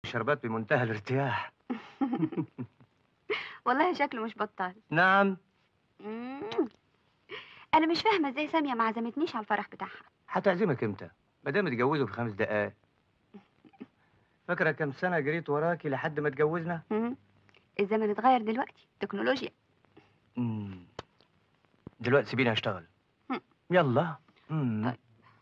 شربات بمنتهى الارتياح والله شكله مش بطال نعم مم. انا مش فاهمه ازاي ساميه ما عزمتنيش على الفرح بتاعها هتعزمك امتى ما دام اتجوزوا في خمس دقايق فاكره كم سنه جريت وراكي لحد ما اتجوزنا مم. الزمن اتغير دلوقتي تكنولوجيا مم. دلوقتي سيبيني اشتغل هم. يلا مم. طيب.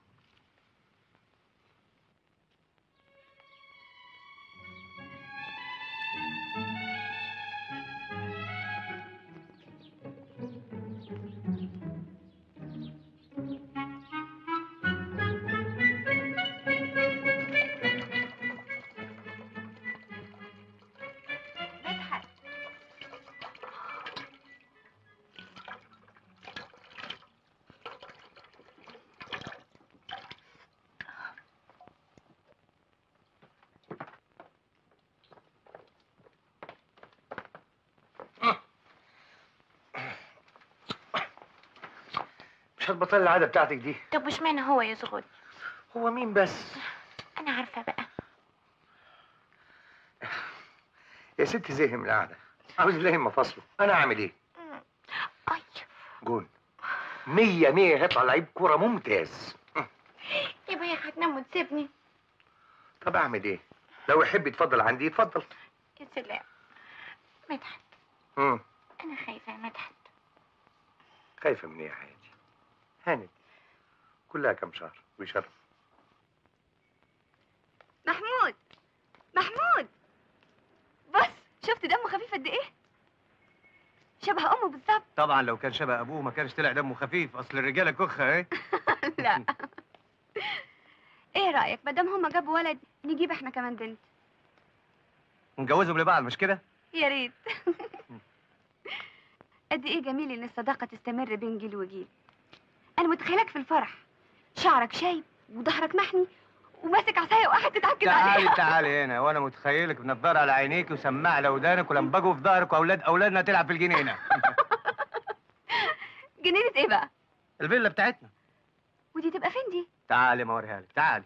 مدحت مش هتبطل العاده بتاعتك دي طب وش معنى هو يشغل هو مين بس انا عارفه بقى يا ست زهق من القعده عاوز يلهم مفاصله انا اعمل ايه مم. اي جون مية مية هيطلع لعيب كوره ممتاز يبقى يا هتنام وتسيبني طب اعمل ايه لو يحب يتفضل عندي يتفضل يا سلام مدحت مم. انا خايفه يا مدحت خايفه من ايه يا حياتي هانت كلها كم شهر ويشرف محمود محمود بص شفت دمه خفيف قد ايه شبه امه بالظبط طبعا لو كان شبه ابوه ما كانش طلع دمه خفيف اصل الرجاله كخه ايه لا ايه رايك ما دام هما جابوا ولد نجيب احنا كمان بنت ونجوزهم لبعض مش كده يا ريت قد ايه جميل ان الصداقه تستمر بين جيل وجيل انا متخيلك في الفرح شعرك شايب وظهرك محني وماسك عصايه وقاعد تتعكز تعالي عليها تعالي هنا وانا متخيلك بنضاره على عينيك وسماعه على ودانك ولمبجوا في ظهرك واولاد اولادنا تلعب في الجنينه جنينه ايه بقى الفيلا بتاعتنا ودي تبقى فين دي تعالي ما اوريها لك تعالي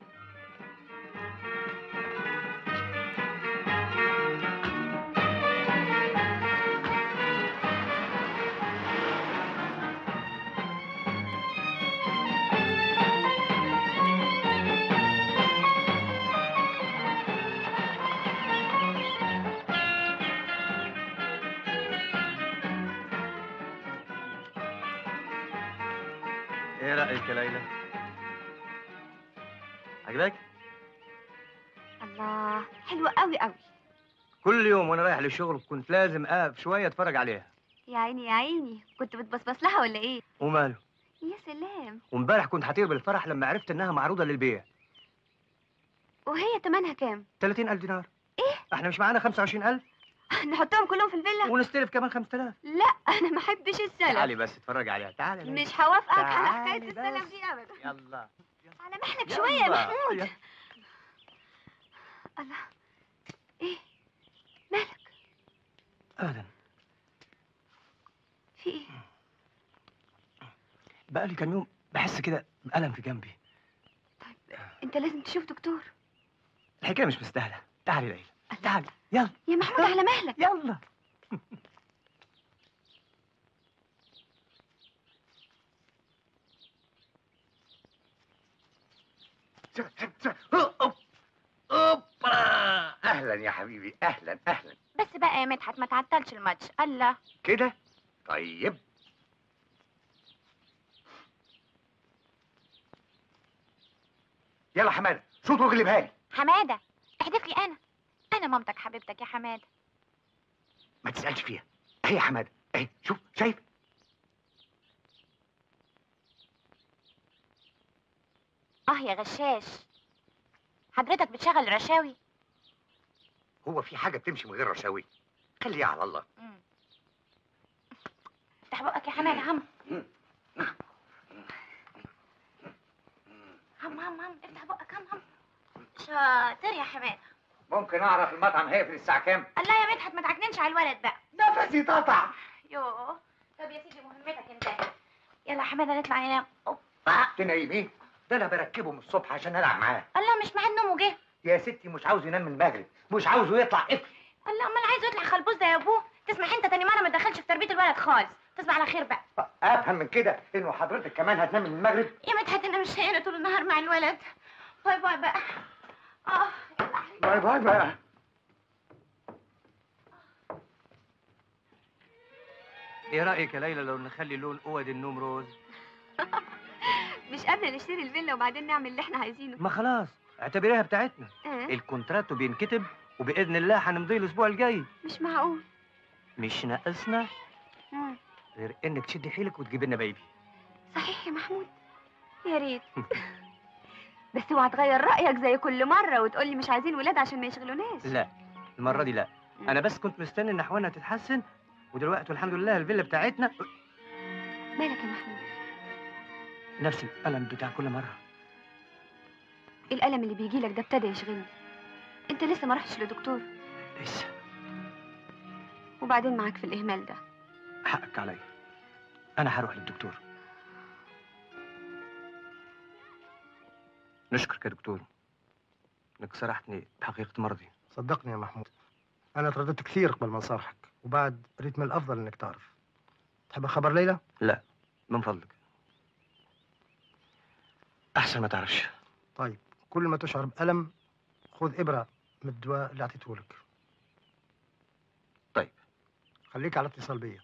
ايه رايك يا ليلى عجبك الله حلوه قوي قوي كل يوم وانا رايح للشغل كنت لازم اقف شويه اتفرج عليها يا عيني يا عيني كنت بتبصبص لها ولا ايه وماله يا سلام وامبارح كنت هطير بالفرح لما عرفت انها معروضه للبيع وهي تمنها كام 30000 دينار إيه؟ احنا مش معانا 25000 نحطهم كلهم في الفيلا ونستلف كمان 5000 لا انا ما احبش السلف تعالي بس اتفرج عليها تعالي يا ليلى. مش هوافقك على تعالي حكايه السلف بس. دي ابدا يلا على مهلك شويه يا يلا. محمود يلا. الله ايه مالك ابدا في ايه بقالي كام يوم بحس كده بألم في جنبي انت لازم تشوف دكتور الحكايه مش مستاهله تعالي يا ليلى تعالي يلا يا محمود على مهلك يلا اوبا اهلا يا حبيبي اهلا اهلا بس بقى يا مدحت ما تعطلش الماتش الله كده طيب يلا حماده صوت واغلبها لي حماده احدف لي انا انا مامتك حبيبتك يا حماده ما تسالش فيها اهي يا حماده اهي شوف شايف اه يا غشاش حضرتك بتشغل رشاوي هو في حاجه بتمشي من غير رشاوي خليها على الله مم. افتح بقك يا حماده هم هم هم هم افتح بقك هم هم شاطر يا حماده ممكن اعرف المطعم هيقفل الساعه كام الله يا مدحت ما تعكننش على الولد بقى نفسي اتقطع يوه طب يا سيدي مهمتك انتهت يلا يا حماده نطلع ننام اوبا تنيميه ده انا بركبه من الصبح عشان العب معاه الله مش ميعاد نومه جه يا ستي مش عاوز ينام من المغرب مش عاوزه يطلع قفل الله امال عايزه يطلع خلبوز ده يا ابوه تسمح انت تاني مره ما تدخلش في تربيه الولد خالص تصبح على خير بقى افهم من كده انه حضرتك كمان هتنام من المغرب يا مدحت انا مش هنا طول النهار مع الولد باي باي بقى اه يلا حبيبي. باي باي بقى ايه رايك يا ليلى لو نخلي لون اوض النوم روز مش قبل نشتري الفيلا وبعدين نعمل اللي احنا عايزينه ما خلاص اعتبريها بتاعتنا آه. الكونتراتو بينكتب وباذن الله هنمضيه الاسبوع الجاي مش معقول مش ناقصنا مم. غير انك تشدي حيلك وتجيب لنا بيبي صحيح يا محمود يا ريت بس اوعى تغير رايك زي كل مره وتقولي مش عايزين ولاد عشان ما يشغلوناش لا المره دي لا انا بس كنت مستني ان احوالنا تتحسن ودلوقتي والحمد لله الفيلا بتاعتنا مالك يا محمود نفس الالم بتاع كل مره الالم اللي بيجي لك ده ابتدى يشغلني انت لسه ما رحتش لدكتور لسه وبعدين معاك في الاهمال ده حقك عليا انا هروح للدكتور نشكرك يا دكتور انك صرحتني بحقيقه مرضي صدقني يا محمود انا ترددت كثير قبل ما نصارحك وبعد ريت من الافضل انك تعرف تحب خبر ليلى من فضلك احسن ما تعرفش طيب كل ما تشعر بألم خذ إبرة من الدواء اللي أعطيته لك طيب. خليك على اتصال بيا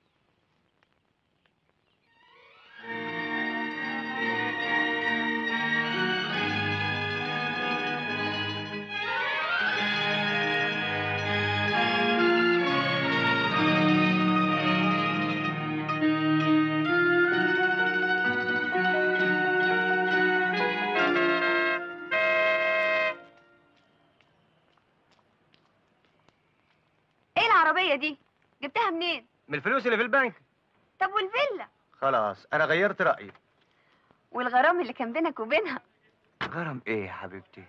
ايه العربيه دي جبتها منين من الفلوس اللي في البنك طب والفيلا خلاص انا غيرت رايي والغرام اللي كان بينك وبينها غرام ايه يا حبيبتي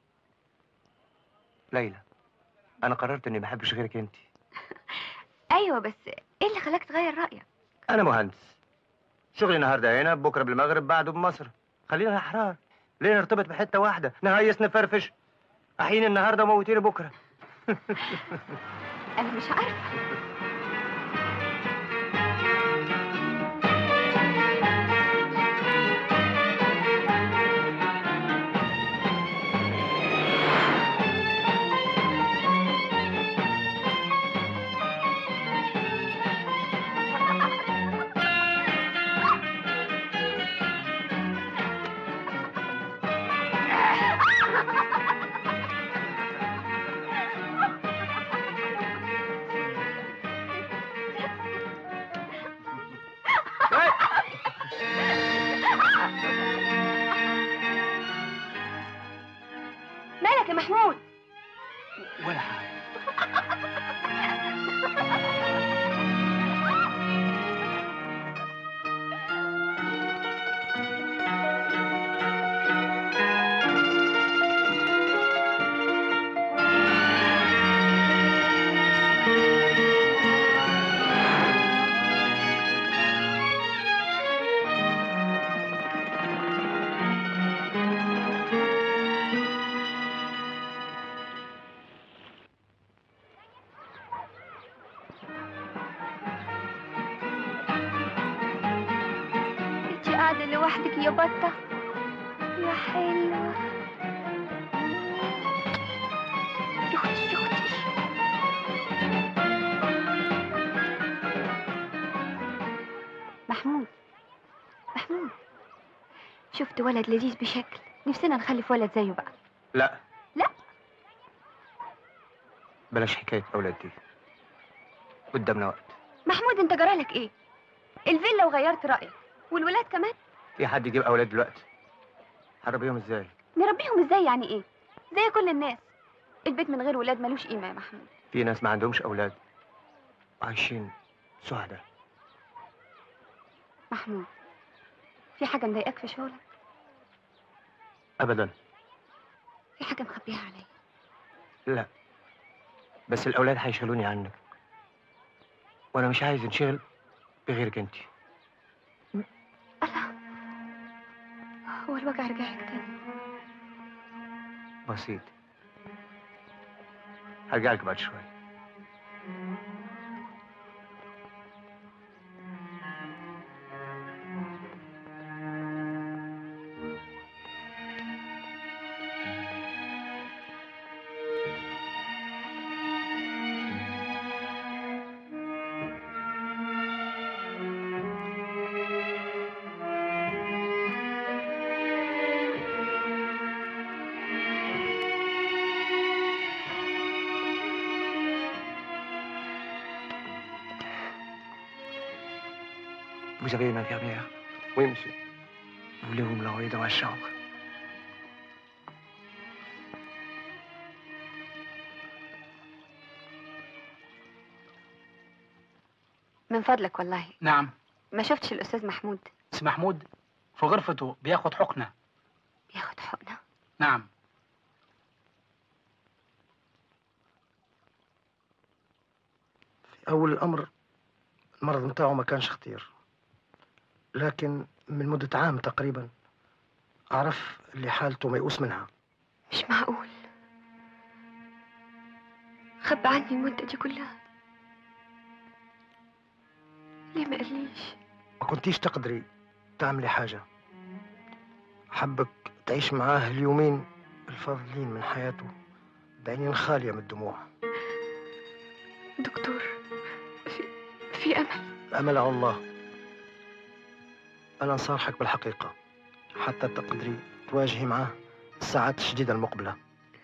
ليلى انا قررت اني ما احبش غيرك انت ايوه بس ايه اللي خلاك تغير رايك انا مهندس شغلي النهارده هنا بكره بالمغرب بعده بمصر خلينا احرار ليه نرتبط بحته واحده نهيس نفرفش احين النهارده وموتيني بكره انا مش عارفه مالك يا محمود ولا حاجه انت قاعده لوحدك يا بطه يا حلوه يا اختي يا اختي محمود محمود شفت ولد لذيذ بشكل نفسنا نخلف ولد زيه بقى لا لا. بلاش حكايه اولاد دي قدامنا وقت محمود انت جرالك ايه الفيلا وغيرت رايك والولاد كمان في حد يجيب اولاد دلوقتي هربيهم ازاي نربيهم ازاي يعني ايه زي كل الناس البيت من غير ولاد ملوش قيمه يا محمود في ناس ما عندهمش اولاد وعايشين سعداء محمود في حاجه مضايقاك في شغلك ابدا في حاجه مخبيها عليا لا بس الاولاد هيشغلوني عنك وانا مش عايز انشغل بغيرك انت الله هو الوجع رجع لك تاني بسيط هرجع لك بعد شوي Vous avez une infirmière Oui, monsieur. Voulez-vous me l'envoyer dans ma chambre من فضلك والله نعم ما شفتش الأستاذ محمود سي محمود في غرفته بياخد حقنة بياخد حقنة نعم في أول الأمر المرض متاعه ما كانش خطير لكن من مدة عام تقريبا أعرف اللي حالته ميؤوس منها مش معقول خبى عني المدة دي كلها ليه ما قاليش ما كنتيش تقدري تعملي حاجة حبك تعيش معاه اليومين الفاضلين من حياته بعينين خالية من الدموع دكتور في في أمل الأمل على الله أنا نصارحك بالحقيقة حتى تقدري تواجهي معاه الساعات الشديدة المقبلة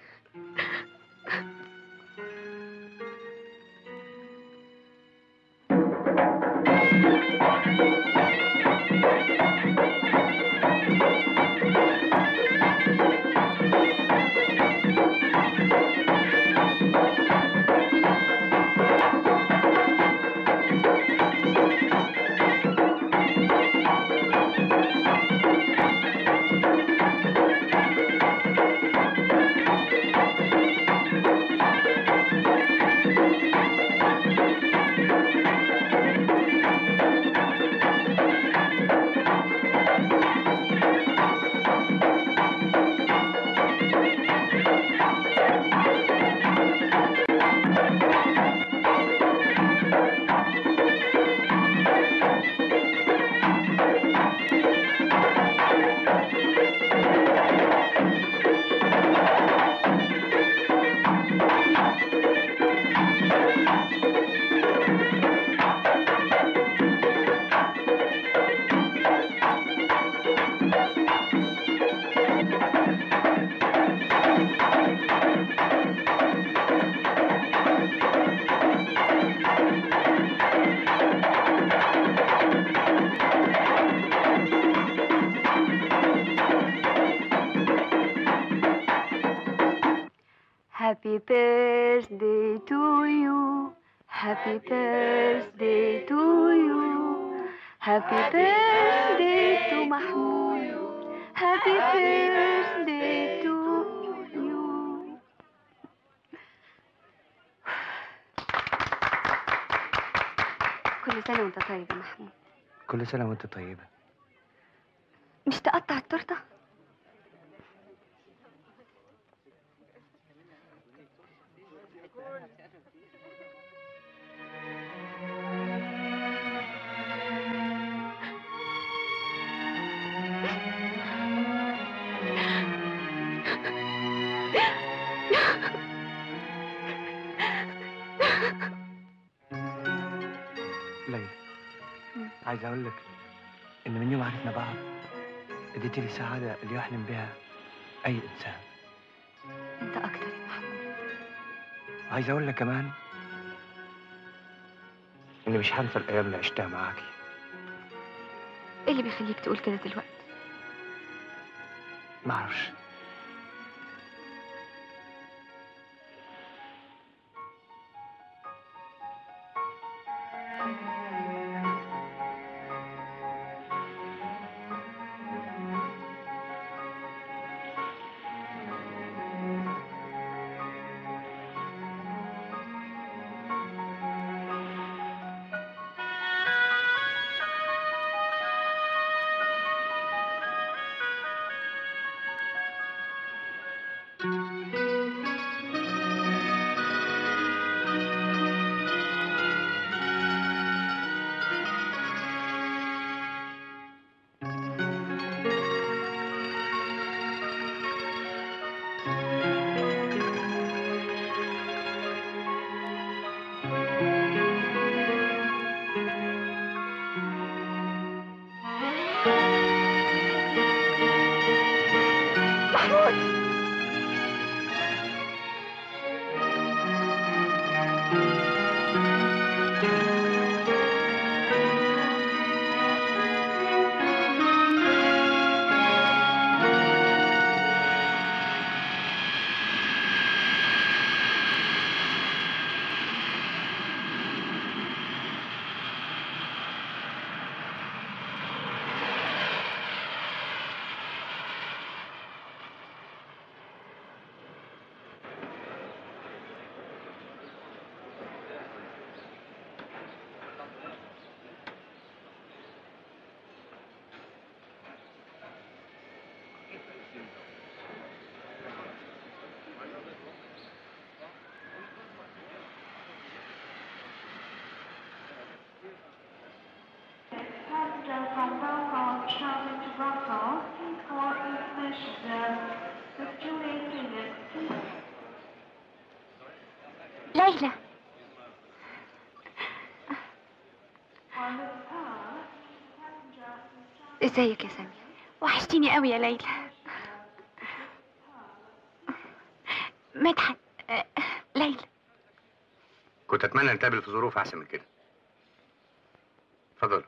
Happy birthday to you Happy birthday to you Happy birthday to محمود Happy birthday to you كل سنة وانت طيب يا محمود كل سنة وانت طيبة مش تقطع التورتة؟ ليلى مم. عايز اقول لك ان من يوم عرفنا بعض اديتي لي سعادة اللي يحلم بها اي انسان انت اكتر يا محمود عايز اقول لك كمان اني مش هنسى الايام اللي عشتها معاكي ايه اللي بيخليك تقول كده دلوقتي؟ ما اعرفش ليلى ازيك يا سامية وحشتيني قوي يا ليلى مدحت آه، ليلى كنت اتمنى نتقابل في ظروف احسن من كده اتفضل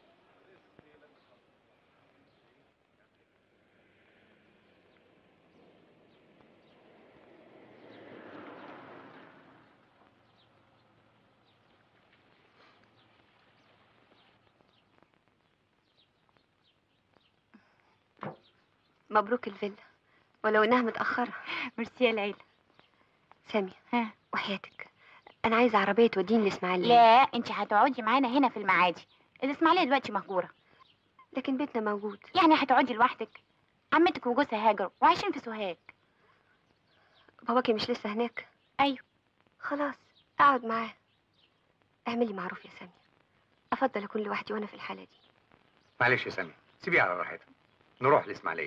مبروك الفيلا ولو انها متأخرة ميرسي يا ليلى سامية ها وحياتك انا عايزة عربية توديني الاسماعيلية لا انت هتقعدي معانا هنا في المعادي الاسماعيليه دلوقتي مهجوره لكن بيتنا موجود يعني هتقعدي لوحدك عمتك وجوزها هاجروا وعايشين في سوهاج باباكي مش لسه هناك ايوه خلاص اقعد معاه اعملي معروف يا سامية افضل اكون لوحدي وانا في الحالة دي معلش يا سامي سيبيه على راحتها نروح الاسماعيليه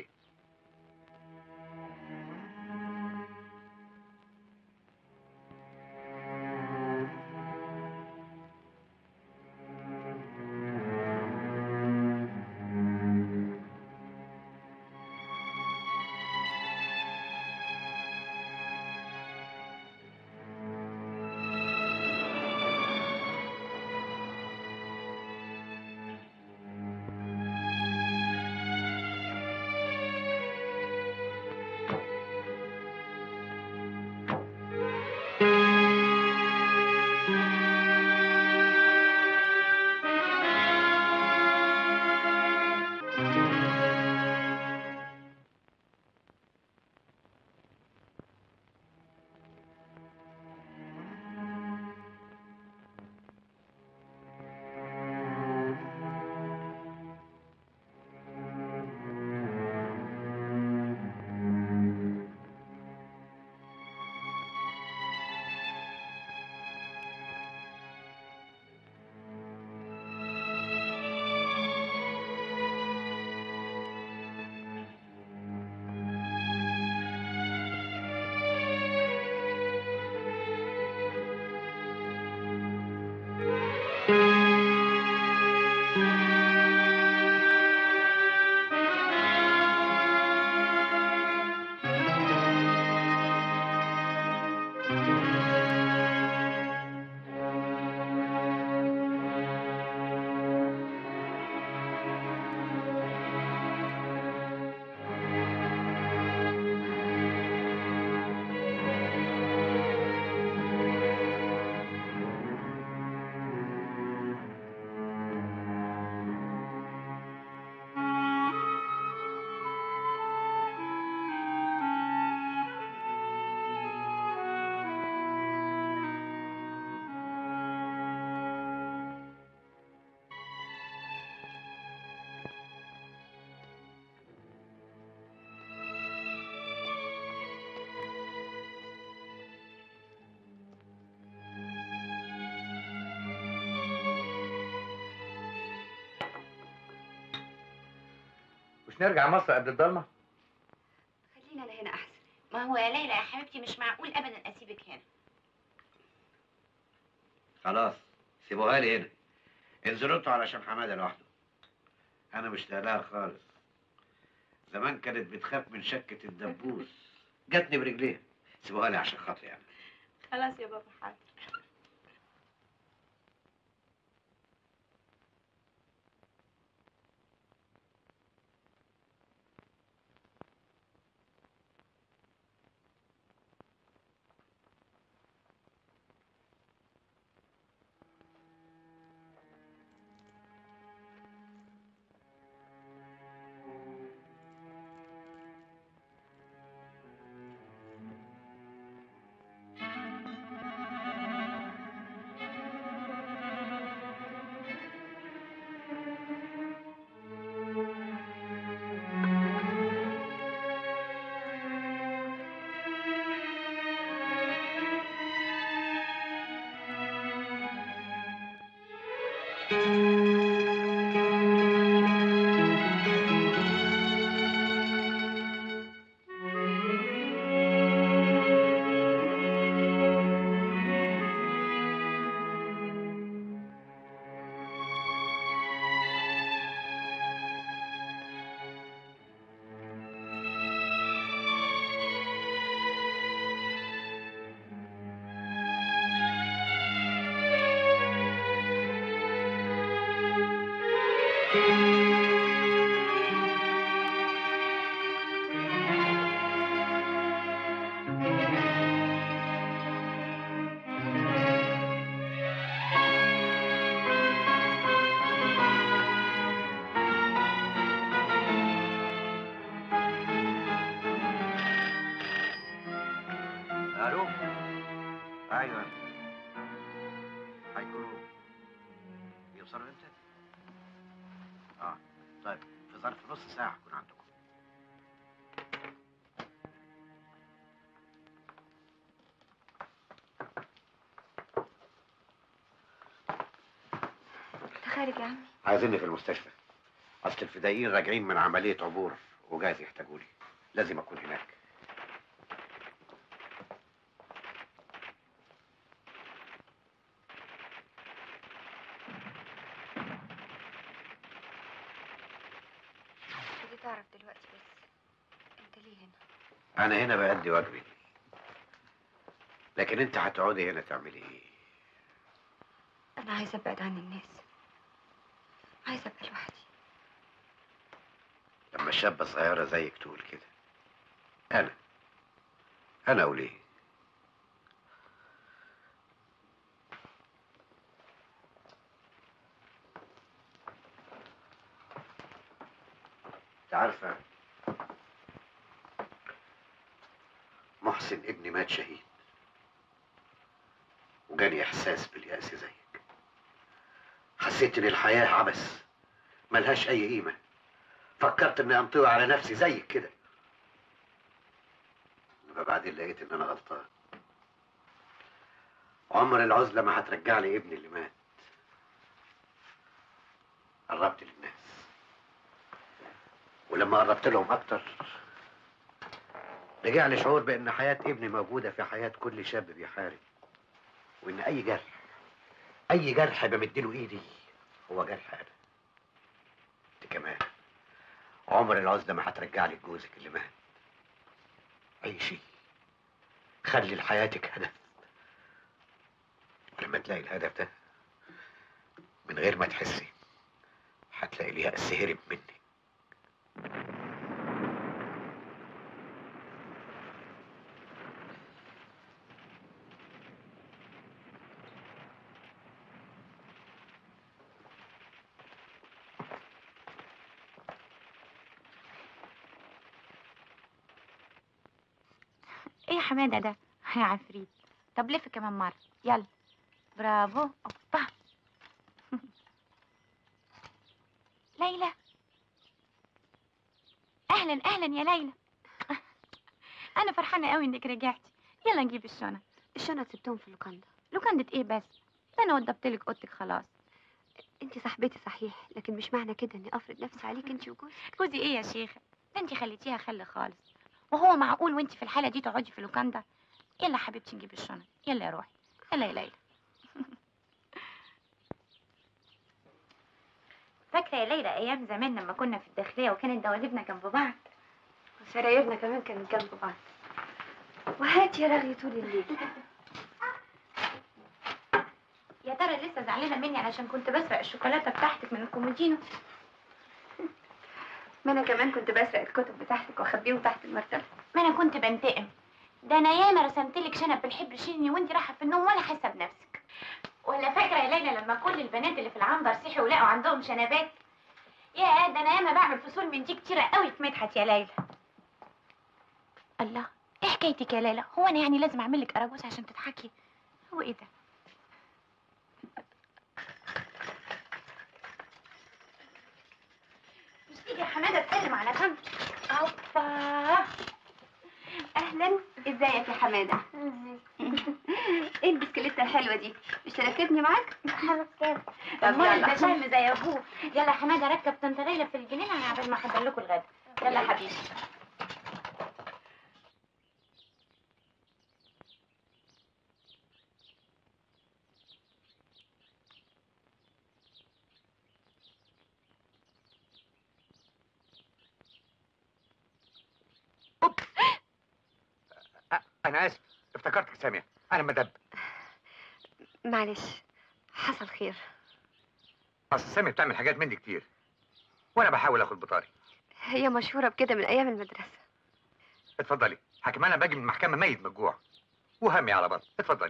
مش نرجع مصر قبل الضلمه خلينا انا هنا احسن ما هو يا ليلى يا حبيبتي مش معقول ابدا اسيبك هنا خلاص سيبوها لي هنا انزلوا انتوا علشان حماده لوحده انا مش لها خالص زمان كانت بتخاف من شكة الدبوس جاتني برجليها سيبوها لي عشان خاطري يعني خلاص يا بابا حاضر الو ايوه هيكونوا يوصلوا امتى؟ اه طيب في ظرف نص ساعة هكون عندكم انت خارج يا عمي عايزيني في المستشفى اصل الفدائيين راجعين من عملية عبور وجايز يحتاجوني لازم اكون هناك بدي تعرف دلوقتي بس انت ليه هنا انا هنا بأدي واجبي لكن انت هتقعدي هنا تعملي ايه انا عايزه ابعد عن الناس عايزه ابقى لوحدي لما شابة صغيرة زيك تقول كده أنا أنا أقول إيه؟ أنت عارفة محسن ابني مات شهيد وجاني إحساس باليأس زيك حسيت إن الحياة عبث ملهاش أي قيمة فكرت اني انطوي على نفسي زيك كده انما بعدين لقيت ان انا غلطان عمر العزلة ما هترجع لي ابني اللي مات قربت للناس ولما قربت لهم اكتر رجع لي شعور بان حياة ابني موجودة في حياة كل شاب بيحارب وان اي جرح اي جرح بمديله ايدي هو جرح انا انت كمان عمر العزلة ما هترجع لك جوزك اللي مات عيشي خلي لحياتك هدف ولما تلاقي الهدف ده من غير ما تحسي هتلاقي اليأس هرب منك ايه يا حماده ده يا عفريت طب لف كمان مره يلا برافو اوبا ليلى اهلا اهلا يا ليلى انا فرحانه قوي انك رجعتي يلا نجيب الشنط الشنط سبتهم في اللوكاندا لوكندة ايه بس ده انا وضبت لك اوضتك خلاص انت صاحبتي صحيح لكن مش معنى كده اني افرض نفسي عليك انت وجوزك جوزي ايه يا شيخه ده انت خليتيها خل خالص وهو معقول وانت في الحاله دي تقعدي في اللوكاندا يلا حبيبتي نجيب الشنط يلا يا روحي يلا يا ليلى فاكره يا ليلى ايام زمان لما كنا في الداخليه وكانت دواليبنا جنب بعض وسرايرنا كمان كانت جنب بعض وهات يا رغي طول الليل يا ترى لسه زعلانه مني علشان كنت بسرق الشوكولاته بتاعتك من الكومودينو ما انا كمان كنت بسرق الكتب بتاعتك واخبيهم تحت المرتبه ما انا كنت بنتقم ده انا ياما رسمت لك شنب بالحبر شيلني وانت رايحه في النوم ولا حاسه بنفسك ولا فاكره يا ليلى لما كل البنات اللي في العنبر صحوا ولقوا عندهم شنبات يا ده انا ياما بعمل فصول من دي كتيره قوي في مدحت يا ليلى الله ايه حكايتك يا ليلى هو انا يعني لازم اعمل لك اراجوز عشان تضحكي هو ايه ده مش تيجي يا حماده تسلم على جنب اوبا اهلا ازيك يا حماده ايه البسكليته الحلوه دي مش تركبني معاك طب امال يلا. ده شهم زي ابوه يلا يا حماده ركب طنط ليلى في الجنينه انا عبال ما احضر لكم الغدا يلا يا حبيبي انا اسف افتكرتك ساميه انا مدب معلش حصل خير اصل ساميه بتعمل حاجات من دي كتير وانا بحاول اخد بطاري هي مشهورة بكده من أيام المدرسة اتفضلي حكم انا باجي من المحكمه ميت من الجوع وهمي على بطن اتفضلي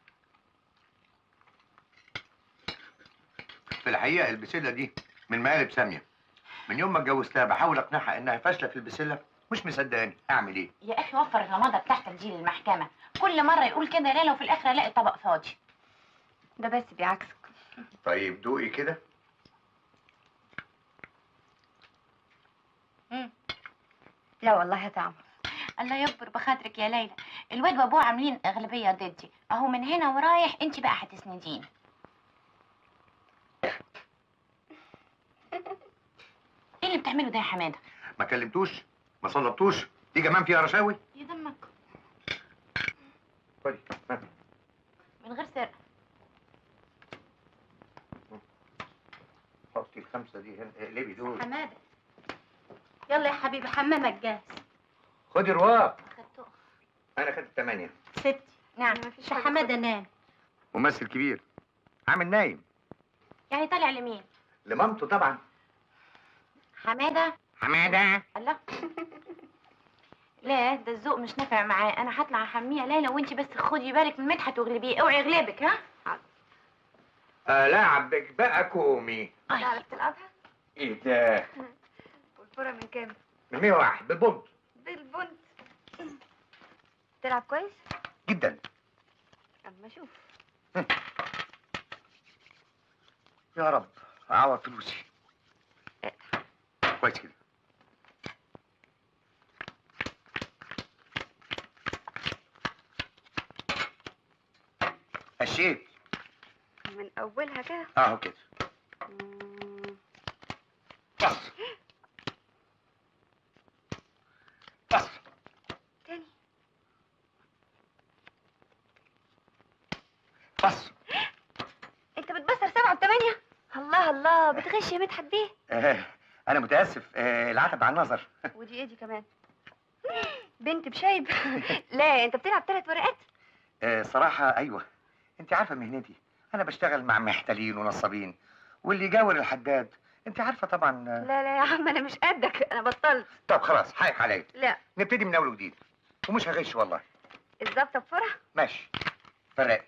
في الحقيقه البسله دي من مقالب ساميه من يوم ما اتجوزتها بحاول اقنعها انها فاشله في البسله مش مصدقاني اعمل ايه يا اخي وفر الرمادة بتاعتك دي للمحكمة كل مرة يقول كده يا ليلى وفي الاخر الاقي الطبق فاضي ده بس بيعكسك طيب دوقي كده لا والله هتعمل الله يكبر بخاطرك يا ليلى الواد وابوه عاملين اغلبية ضدي اهو من هنا ورايح انت بقى هتسنديني ايه اللي بتعمله ده يا حماده ما كلمتوش ما صلبتوش دي كمان فيها رشاوي يدمك خدي ها. من غير سر حطي الخمسه دي هنا اقلبي دول حماده يلا يا حبيبي حمامك جاهز خدي رواق خدته انا خدت ثمانيه ستي نعم مفيش ده حاجة حماده نام ممثل كبير عامل نايم يعني طالع لمين لمامته طبعا حماده حماده الله لا ده الذوق مش نافع معاه انا هطلع احميه ليلى وانت بس خدي بالك من مدحت واغلبيه اوعي يغلبك ها ألاعبك بقى كومي تعرف تلعبها؟ ايه ده والفورة من كام؟ من 101 بالبنط بالبنت تلعب كويس؟ جدا أما أشوف يا رب اعوض فلوسي كويس كده هشيت من أولها كده اهو كده مم. بص بص تاني بص أنت بتبصر سبعة وثمانية؟ الله الله بتغش يا مدحت بيه آه انا متاسف آه العتب على النظر ودي إيه دي كمان؟ بنت بشايب لا أنت بتلعب ثلاث ورقات؟ آه صراحه ايوه انت عارفه مهنتي انا بشتغل مع محتالين ونصابين واللي يجاور الحداد انت عارفه طبعا آه، لا لا يا عم أنا مش قدك أنا بطلت طب خلاص حقك عليا لا نبتدي من اول وجديد ومش هغش والله الظابطة بفرح ماشي فرق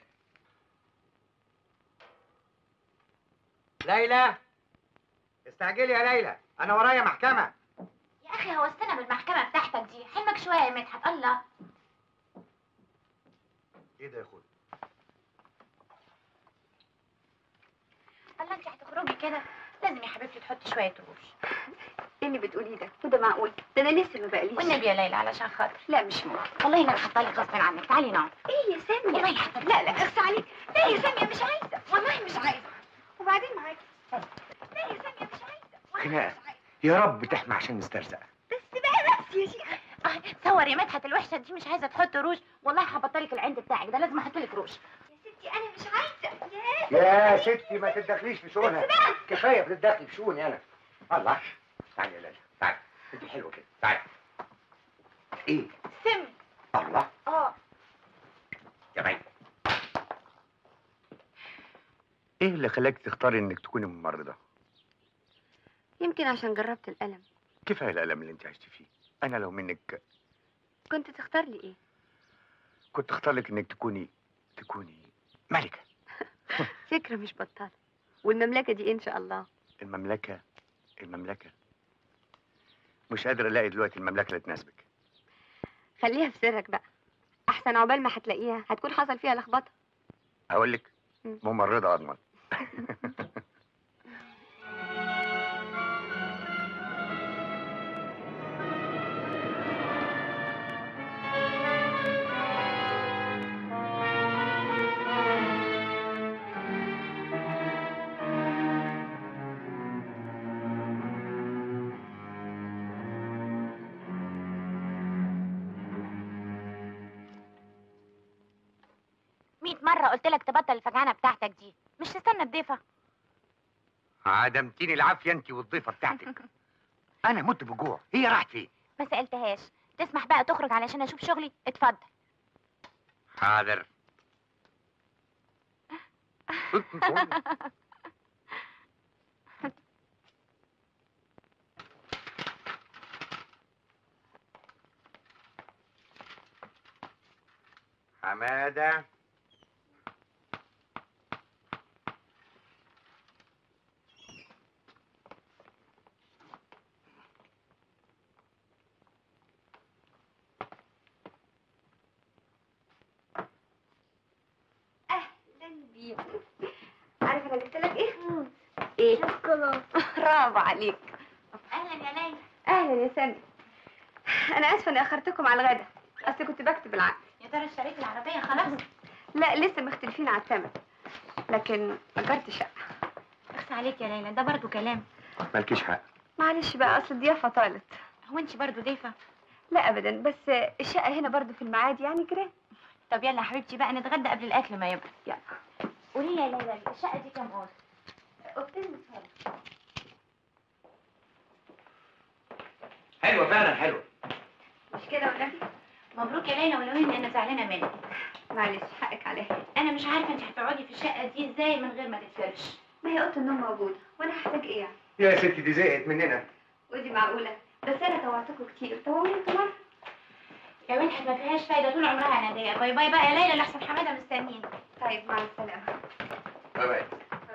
ليلى استعجلي يا ليلى انا ورايا محكمه يا اخي هو استنى بالمحكمه بتاعتك دي حلمك شويه يا مدحت الله ايه ده يا اخويا الله انت هتخرجي كده لازم يا حبيبتي تحطي شويه روج إيه اللي بتقوليه ده؟ وده معقول؟ ده أنا لسه ما بقاليش والنبي يا ليلى علشان خاطر لا مش ممكن والله انا حاطه لك غصب عنك تعالي نقعد ايه يا سامية؟ والله حتى لا لا اخس عليك لا يا سامية مش عايزة والله مش عايزة وبعدين معاكي لا يا سامية مش عايزة والله خناقة. مش عايزة يا رب تحمى عشان نسترزق بس بقى بس يا شيخ آه، تصور يا مدحت الوحشه دي مش عايزه تحط روج والله هبطلك العند بتاعك ده لازم احط لك روج يا ستي انا مش عايزة يا يا ستي ما تتدخليش في شؤونها كفايه بتتدخلي في شؤوني انا الله تعالي يا ليلى تعالي انت حلوه كده تعالي ايه سم الله اه يا بعيد ايه اللي خلاك تختاري انك تكوني ممرضه يمكن عشان جربت الألم كفايه الالم اللي انت عشتي فيه انا لو منك كنت تختار لي ايه كنت اختار لك انك تكوني تكوني ملكه فكرة مش بطالة والمملكة دي ان شاء الله المملكه المملكه مش قادر الاقي دلوقتي المملكه اللي تناسبك خليها في سرك بقى احسن عقبال ما هتلاقيها هتكون حصل فيها لخبطة اقول لك مم. ممرضه اضمن مئة مرة قلت لك تبطل الفجعانة بتاعتك دي مش تستنى الضيفة عدمتيني العافيه انت والضيفه بتاعتك انا مت بالجوع هي راحت فين ما سألتهاش تسمح بقى تخرج علشان اشوف شغلي اتفضل حاضر حماده اهلا بيك عارف انا جبت لك ايه؟ ايه؟ شوكولاته برافو عليك اهلا يا ليلى اهلا يا سامي انا اسفه اني اخرتكم على الغدا اصل كنت بكتب العقد يا ترى اشتريت العربيه خلاص لا لسه مختلفين على الثمن لكن اجرت شقه اخس عليك يا ليلى ده برضو كلام مالكيش حق معلش بقى اصل الضيافه طالت هو انت برضو ضيفه لا ابدا بس الشقه هنا برضو في المعادي يعني كده طب يلا يا حبيبتي بقى نتغدى قبل الاكل ما يبرد يلا قولي لي يا ليلى الشقه دي كام اوضه اوضتين مثال حلوه فعلا حلوه مش كده ولا إيه؟ مبروك يا ليلى ولو اني انا زعلانه منك معلش حقك عليا انا مش عارفه انت هتقعدي في الشقه دي ازاي من غير ما تتفرش ما هي اوضه النوم موجوده وانا هحتاج ايه يعني يا ستي دي زهقت مننا ودي معقوله بس انا طوعتكم كتير طوعوني انتوا مره يا بنت ما فيهاش فايده طول عمرها انا ضيقه باي باي بقى يا ليلى لحسن حماده مستنيين طيب مع السلامه باي باي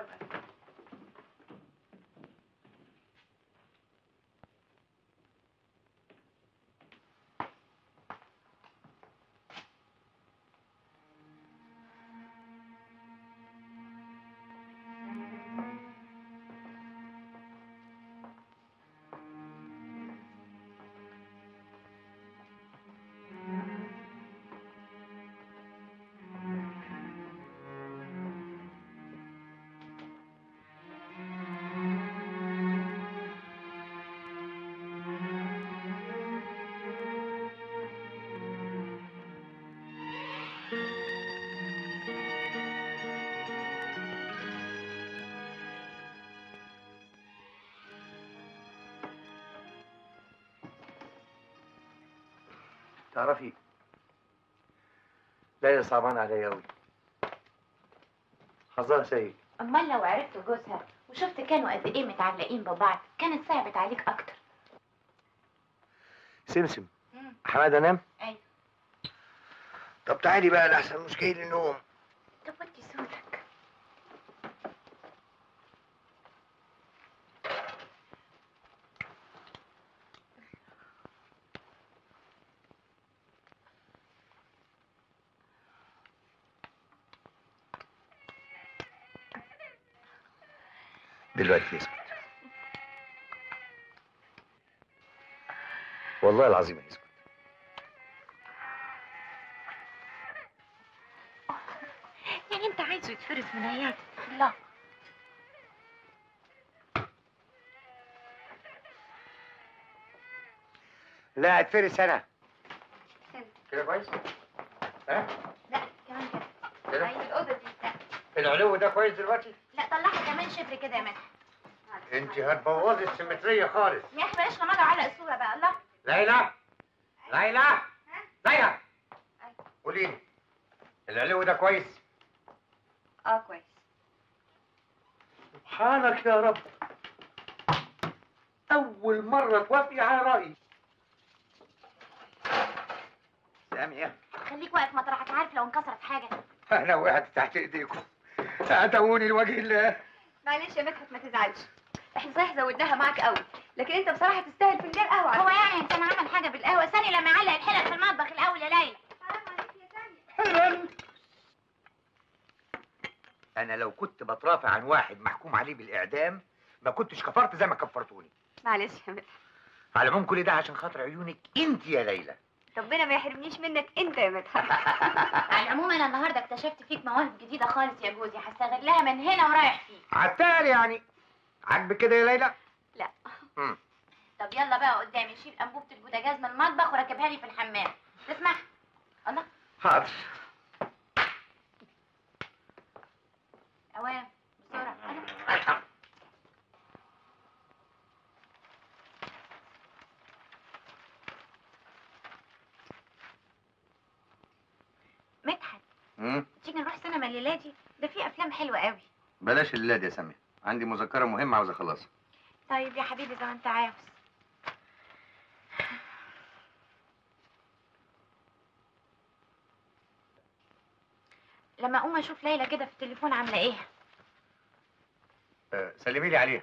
تعرفي ليلى صعبان عليا قوي حظها سيء امال لو عرفت جوزها وشفت كانوا قد ايه متعلقين ببعض كانت صعبت عليك اكتر سمسم مم. حماده نام ايوه طب تعالي بقى لحسن مش جاي لي النوم طب وطي صوتك دلوقتي اسكت والله العظيم اسكت يعني انت عايزه يتفرس من عيادك لا لا اتفرس انا كده كويس ها لا كمان كده كده عايز الاوضه دي لا العلو ده كويس دلوقتي لا طلعها كمان شبر كده يا مدحت انت هتبوظي السيمتريه خالص يا اخي بلاش لما علق الصوره بقى الله ليلى ليلى ليلى قولي لي العلو ده كويس اه كويس سبحانك يا رب أول مرة توافقي على رأيي سامية خليك واقف مطرحك عارف لو انكسرت حاجه أنا وقعت تحت إيديكم أتوني لوجه الله معلش يا مدحت ما تزعلش احنا صحيح زودناها معاك قوي لكن انت بصراحه تستاهل فنجان قهوه هو يعني كان عمل حاجه بالقهوه ثاني لما يعلق الحلق في المطبخ الاول يا ليلى أنا لو كنت بترافع عن واحد محكوم عليه بالإعدام ما كنتش كفرت زي ما كفرتوني معلش يا مدحت على العموم كل ده عشان خاطر عيونك أنت يا ليلى ربنا ما يحرمنيش منك انت يا مدحت على العموم انا النهارده اكتشفت فيك مواهب جديده خالص يا جوزي هستغلها من هنا ورايح فيك عتال يعني عاجبك كده يا ليلى؟ لا مم. طب يلا بقى قدامي شيل انبوبه البوتاجاز من المطبخ وركبها لي في الحمام تسمح الله حاضر اوام بسرعه أنا. مدحت مم. تيجي نروح سينما الليله دي ده في افلام حلوه قوي بلاش الليلة دي يا سامية عندي مذكرة مهمة عاوز اخلصها طيب يا حبيبي زي ما انت عاوز لما اقوم اشوف ليلى كده في التليفون عامله ايه آه، سلمي لي عليها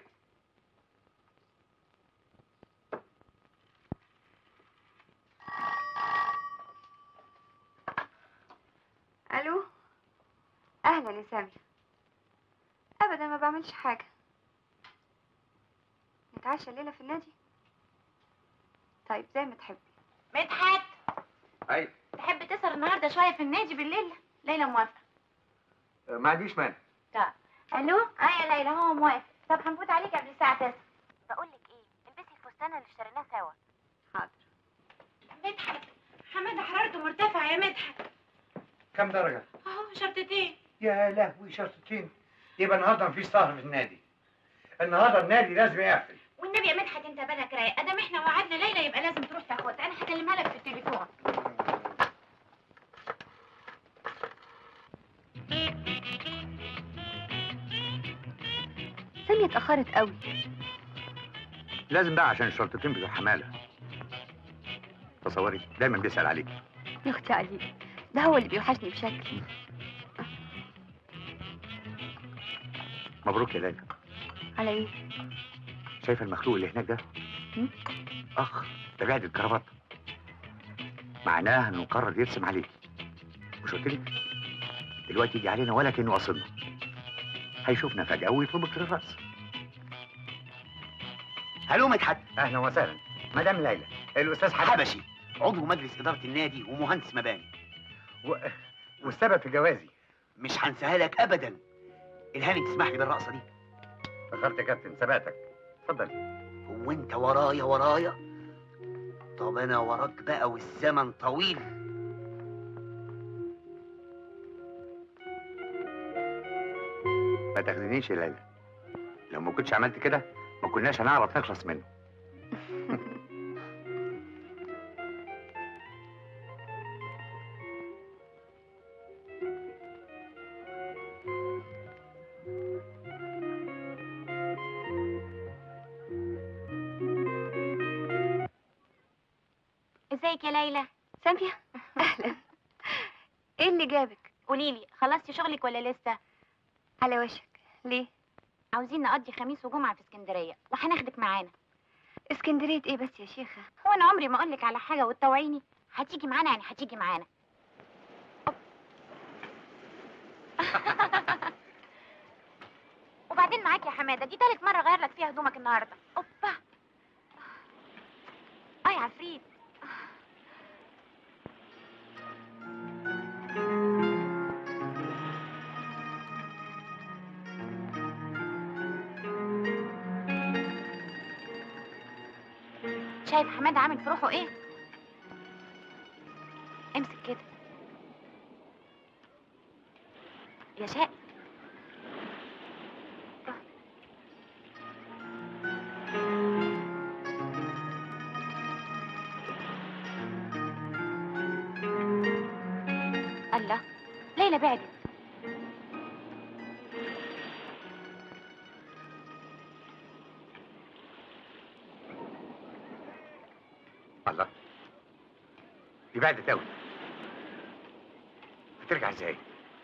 الو اهلا يا سامي ابدا ما بعملش حاجه نتعشى الليله في النادي طيب زي ما تحبي مدحت ايوه تحب تسهر النهارده شويه في النادي بالليل ليلى موافقه آه، ما عنديش مانع طب الو اه يا ليلى هو موافق طب هنفوت عليك قبل الساعه 9 بقول لك ايه البسي الفستان اللي اشتريناه سوا حاضر مدحت حماده حرارته مرتفعه يا مدحت كم درجة؟ اهو شرطتين يا لهوي شرطتين يبقى النهارده مفيش سهر في النادي النهارده النادي لازم يقفل والنبي يا مدحت انت بالك رايق ادام احنا وعدنا ليلى يبقى لازم تروح تاخدها انا هكلمها لك في التليفون سامية اتأخرت قوي لازم بقى عشان الشرطتين بتوع حماله تصوري دايما بيسأل عليك يا اختي علي ده هو اللي بيوحشني بشكل مبروك يا ليلى على ايه شايفه المخلوق اللي هناك ده هم؟ اخ ده بعد الكرافات معناه انه قرر يرسم عليك مش قلت لك دلوقتي يجي علينا ولا كانه قصدنا هيشوفنا فجاه ويطلبك للراس هلو مدحت اهلا وسهلا مدام ليلى الاستاذ حبيب حبشي عضو مجلس إدارة النادي ومهندس مباني و... والسبب في جوازي مش هنساها لك أبدا الهاني تسمح لي بالرقصة دي افتكرت يا كابتن ثباتك اتفضل هو أنت ورايا ورايا طب أنا وراك بقى والزمن طويل ما تاخذنيش يا ليلى لو ما كنتش عملت كده ما كناش هنعرف نخلص منه ازيك يا ليلى سامية اهلا ايه اللي جابك قولي لي خلصتي شغلك ولا لسه على وشك ليه عاوزين نقضي خميس وجمعه في اسكندريه وهناخدك معانا اسكندرية ايه بس يا شيخة هو انا عمري ما اقول لك على حاجه وتطوعيني هتيجي معانا يعني هتيجي معانا وبعدين معاك يا حماده دي تالت مره غير لك فيها هدومك النهارده اوبا اه يا عفريت شايف حماده عامل في روحه ايه امسك كده يا شاء الله ليلى بعدت الله دي بعدت قوي هترجع ازاي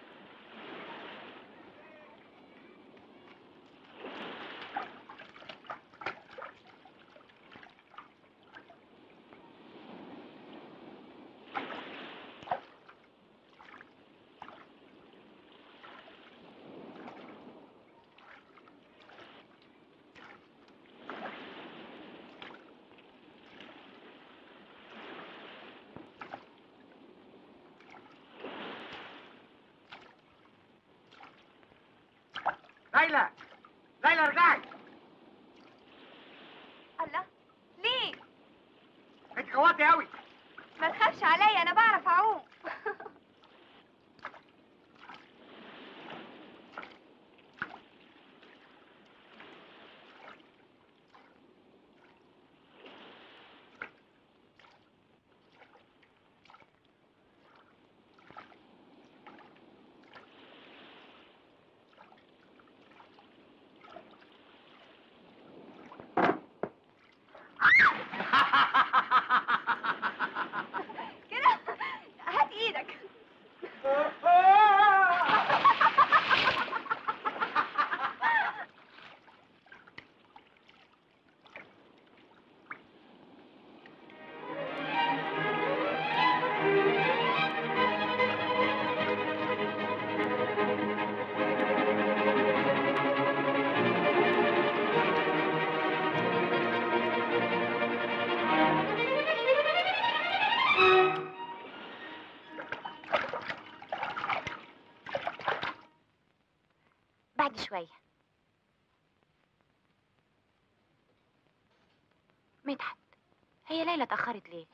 ليلى ليلى ارجعي الله ليه انت جواتي قوي ما تخافش عليا انا بعرف اعوم كده هات بعد شوية مدحت هي ليلى اتأخرت ليه؟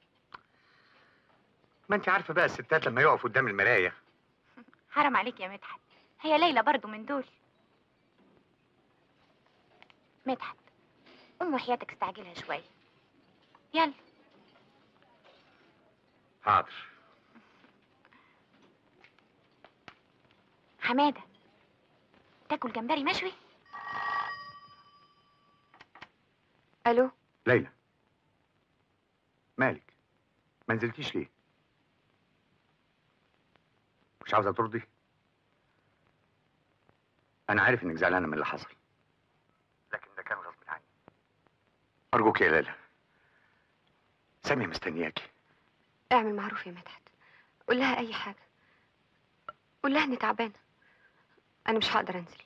ما انت عارفه بقى الستات لما يقفوا قدام المرايه حرام عليك يا مدحت هي ليلى برضو من دول مدحت قوم وحياتك استعجلها شوية يلا حاضر حمادة تاكل جمبري مشوي الو ليلى مالك ما نزلتيش ليه مش عاوزه ترضي انا عارف انك زعلانه من اللي حصل لكن ده كان غصب عني ارجوك يا ليلى سامية مستنياكي اعمل معروف يا مدحت قول لها اي حاجه قول لها اني تعبانه انا مش هقدر انزل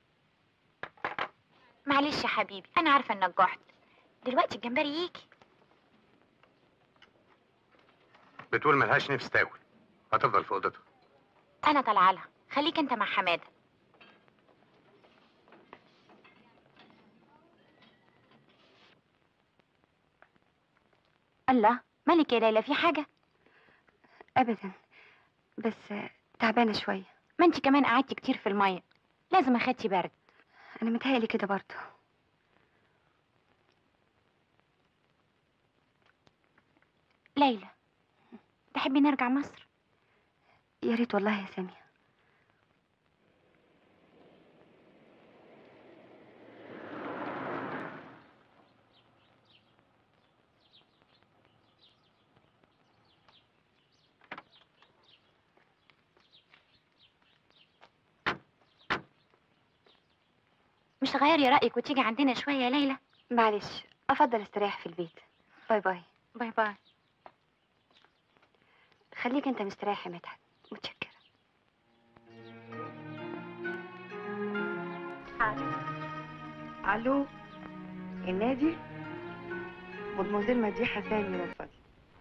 معلش يا حبيبي انا عارفة انك جحت دلوقتي الجمبري يجي بتقول ملهاش نفس تاكل هتفضل في اوضتها انا طالعه لها خليك انت مع حمادة الله مالك يا ليلى في حاجة ابدا بس تعبانه شويه ما انت كمان قعدتي كتير في المية لازم اخدتي برد انا متهيألي كده برضه ليلى تحبي نرجع مصر يا ريت والله يا ساميه مش تغيري رأيك وتيجي عندنا شوية يا ليلى معلش افضل استريح في البيت باي باي باي باي خليك انت مستريح يا مدحت متشكره الو النادي مدموزيل مديحة سامي من فضلك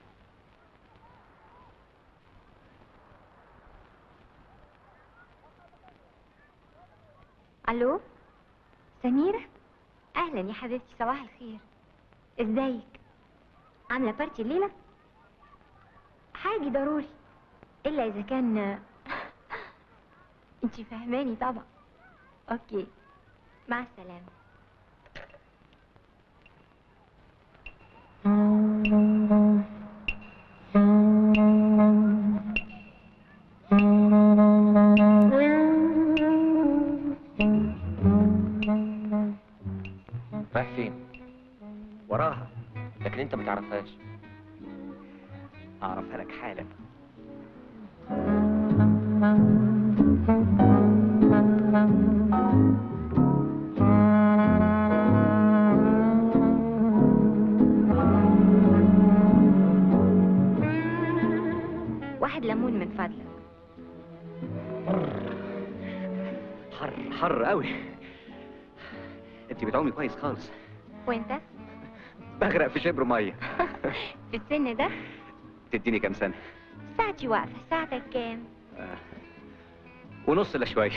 الو سميرة اهلا يا حبيبتي صباح الخير ازيك عاملة بارتي الليلة حاجة ضروري الا اذا كان انتي فاهماني طبعا اوكي مع السلامة رايح فين؟ وراها لكن انت ما تعرفهاش اعرفها لك حالا واحد ليمون من فضلك حر حر قوي انت بتعومي كويس خالص وانت بغرق في شبر ميه في السن ده تديني كام سنه ساعتي واقفة ساعتك كام آه. ونص الا شويه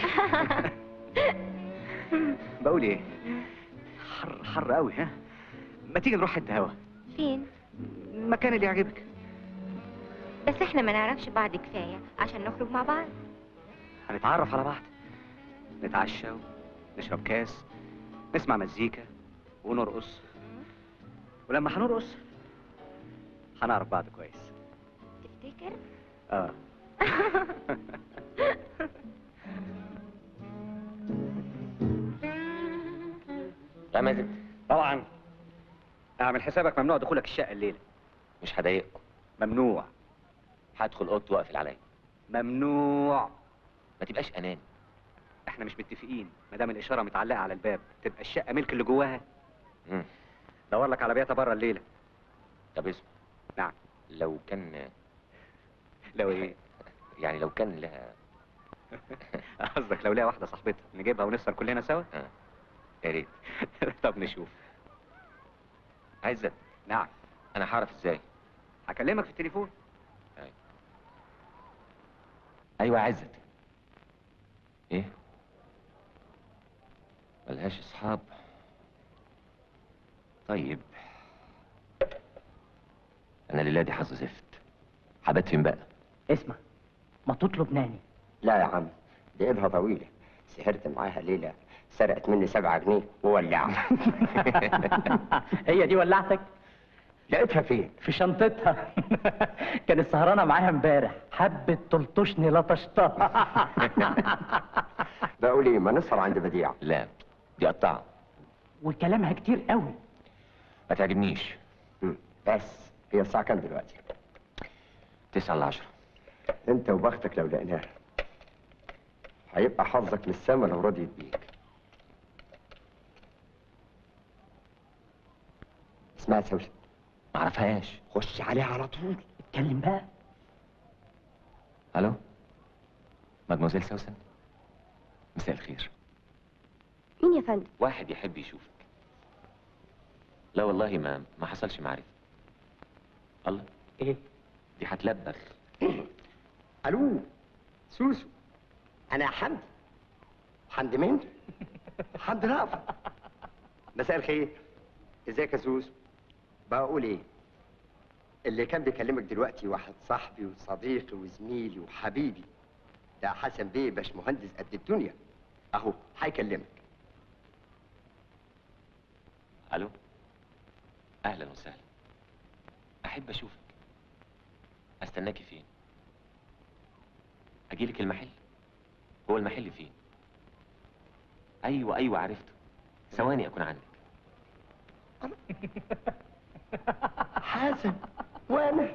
بقول ايه حر حر قوي ها ما تيجي نروح حته هوا فين المكان اللي يعجبك بس احنا ما نعرفش بعض كفاية عشان نخرج مع بعض هنتعرف على بعض نتعشى ونشرب كاس نسمع مزيكا ونرقص ولما هنرقص هنعرف بعض كويس تفتكر اه يا مازن طبعا اعمل حسابك ممنوع دخولك الشقه الليله مش هضايقكم ممنوع هدخل اوضتي واقفل عليا ممنوع ما تبقاش اناني احنا مش متفقين ما دام الاشاره متعلقه على الباب تبقى الشقه ملك اللي جواها مم. دور لك على بيتها بره الليله طب اسمع نعم لو كان لو ايه يعني لو كان لها قصدك لو لقى واحده صاحبتها نجيبها ونسهر كلنا سوا يا ريت طب نشوف عزت نعم انا هعرف ازاي هكلمك في التليفون ايوه يا عزت ايه ملهاش اصحاب طيب انا الليله دي حظ زفت حبات فين بقى اسمع ما تطلب ناني لا يا عم دي ايدها طويلة سهرت معاها ليلة سرقت مني سبعة جنيه وولعها هي دي ولعتك لقيتها فين؟ في شنطتها كانت سهرانه معاها امبارح حبت تلطشني لطشتها بقول ايه ما نسهر عند بديع لا دي قطعه وكلامها كتير قوي ما تعجبنيش بس هي الساعة كام دلوقتي؟ تسعة ل 10 انت وبختك لو لقيناها هيبقى حظك من السما لو رضيت بيك اسمها سوسن ما اعرفهاش خش عليها على طول اتكلم بقى الو مدموزيل سوسن مساء الخير مين يا فندم واحد يحب يشوفك لا والله ما ما حصلش معرفة الله ايه دي هتلبخ الو سوسو انا حمدي حمدي مين حمدي رأفت مساء الخير ازيك يا سوسو بقول ايه اللي كان بيكلمك دلوقتي واحد صاحبي وصديقي وزميلي وحبيبي ده حسن بيه باشمهندس قد الدنيا اهو هيكلمك الو اهلا وسهلا احب اشوفك استناكي فين اجيلك المحل هو المحل فين ايوه ايوه عرفته ثواني اكون عندك حازم وانا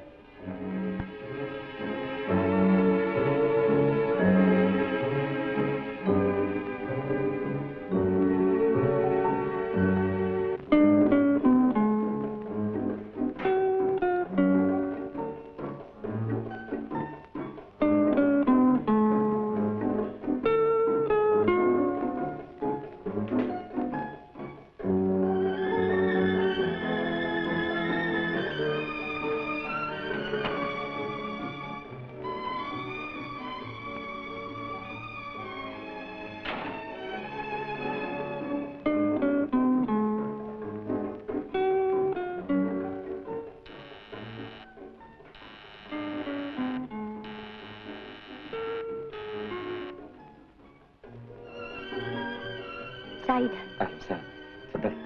سعيدة اهلا وسهلا اتفضلي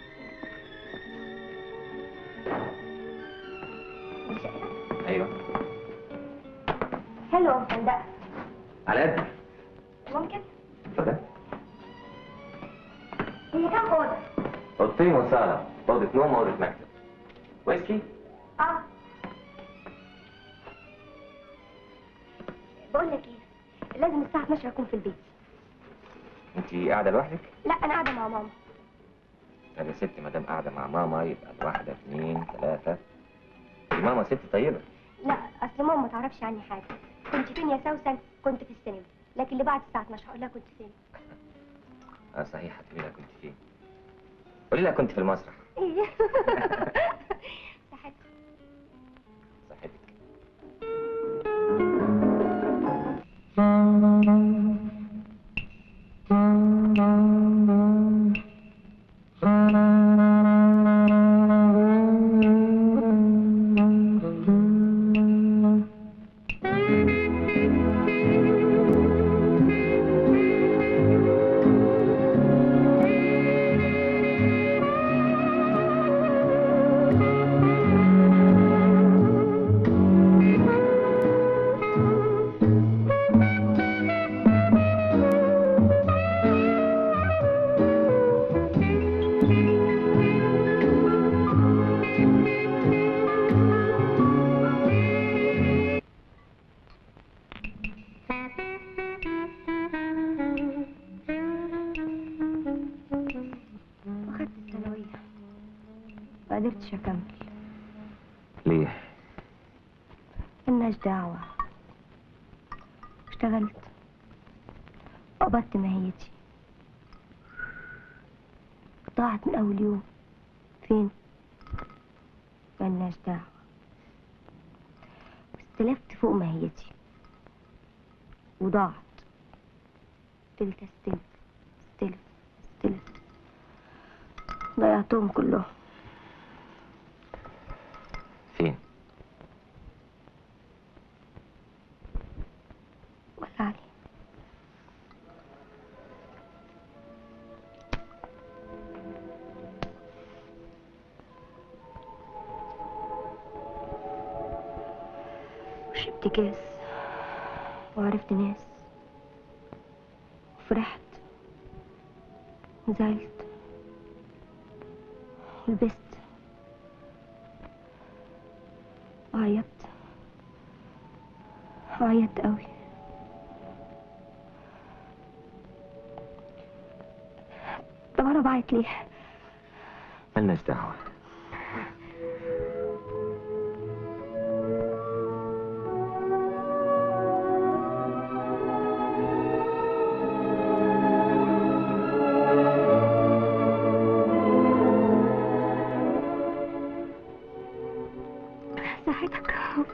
ايوه حلو فندق على قد ممكن اتفضل هي كام أوضة؟ اوضتين وصاله اوضه نوم واوضه مكتب ويسكي اه بقول لك ايه لازم الساعة 12 اكون في البيت انت قاعده لوحدك لا انا قاعدة مع ماما طب يا ستي ما دام قاعده مع ماما يبقى الواحده اثنين ثلاثه دي ماما ست طيبه لا اصل ماما ما تعرفش عني حاجة كنت فين يا سوسن كنت في السينما لكن اللي بعد الساعة 12 هقول لها كنت فين اه صحيح هتقولي لها كنت فين قولي لها كنت في المسرح ايه صحتك صحتك واخدت الثانوية ما قدرتش اكمل ليه ملناش دعوة اشتغلت قبضت ماهيتي ضاعت من أول يوم فين؟ ملناش دعوة واستلفت فوق ماهيتي وضاعت فضلت استلف استلف قلتلك ضيعتهم كلهم فين؟ ولا علي وشربت كاس وعرفت ناس وفرحت وزعلت ولبست وعيطت وعيطت قوي طب انا بعيط ليه ملناش دعوة صحتك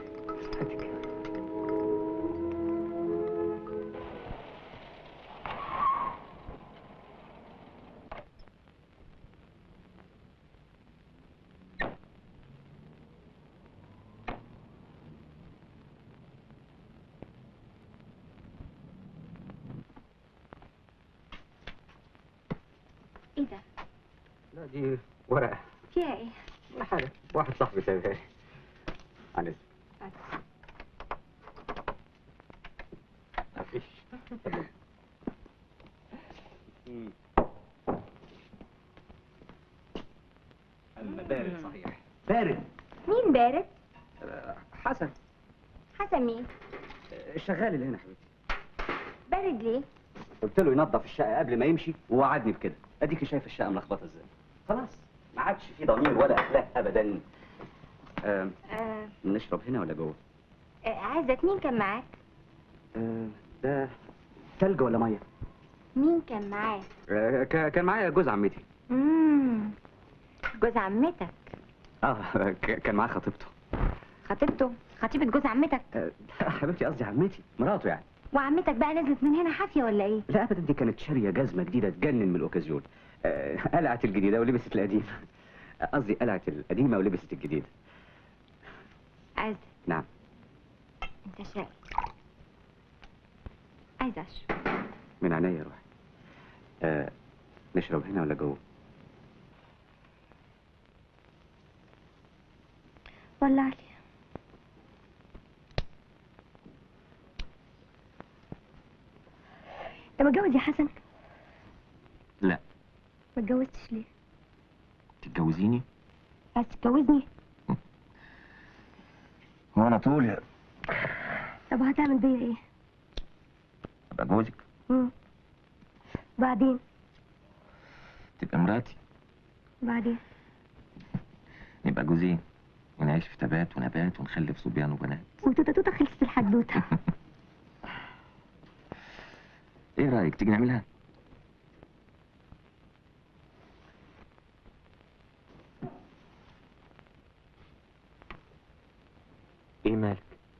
ايه ده لا دي ورقة فيها ايه ولا حاجة واحد صاحبي سايبها لي عن اسم مفيش مم. أما بارد صحيح بارد مين بارد آه، حسن حسن مين آه، الشغال اللي هنا حبيبتي بارد ليه قلت له ينظف الشقة قبل ما يمشي ووعدني بكده اديك شايف الشقة ملخبطة ازاي خلاص ما عادش في ضمير ولا اخلاق ابدا آه آه نشرب هنا ولا جوه آه، عزت مين كان معاك آه ده تلج ولا ميه مين كان معاك آه ك- كان معايا جوز عمتي امم جوز عمتك اه ك- كان معاه خطيبته خطيبته خطيبة جوز عمتك آه حبيبتي قصدي عمتي مراته يعني وعمتك بقى نزلت من هنا حافية ولا ايه لا ابدا دي كانت شاريه جزمه جديده تجنن من الاوكازيون آه قلعت الجديده ولبست القديمه آه، قصدي قلعت القديمه ولبست الجديده عايز نعم انت شقي عايزة اشرب من عينيا روحي آه نشرب هنا ولا جوه ولع لي انت متجوز يا حسن لا ما اتجوزتش ليه تتجوزيني عايز تتجوزني هو انا طول طب هتعمل بيا ايه ابقى جوزك مم. بعدين تبقى مراتي بعدين نبقى جوزين ونعيش في تبات ونبات ونخلف صبيان وبنات وتوتا توتا خلصت الحدوته ايه رايك تيجي نعملها ايه مالك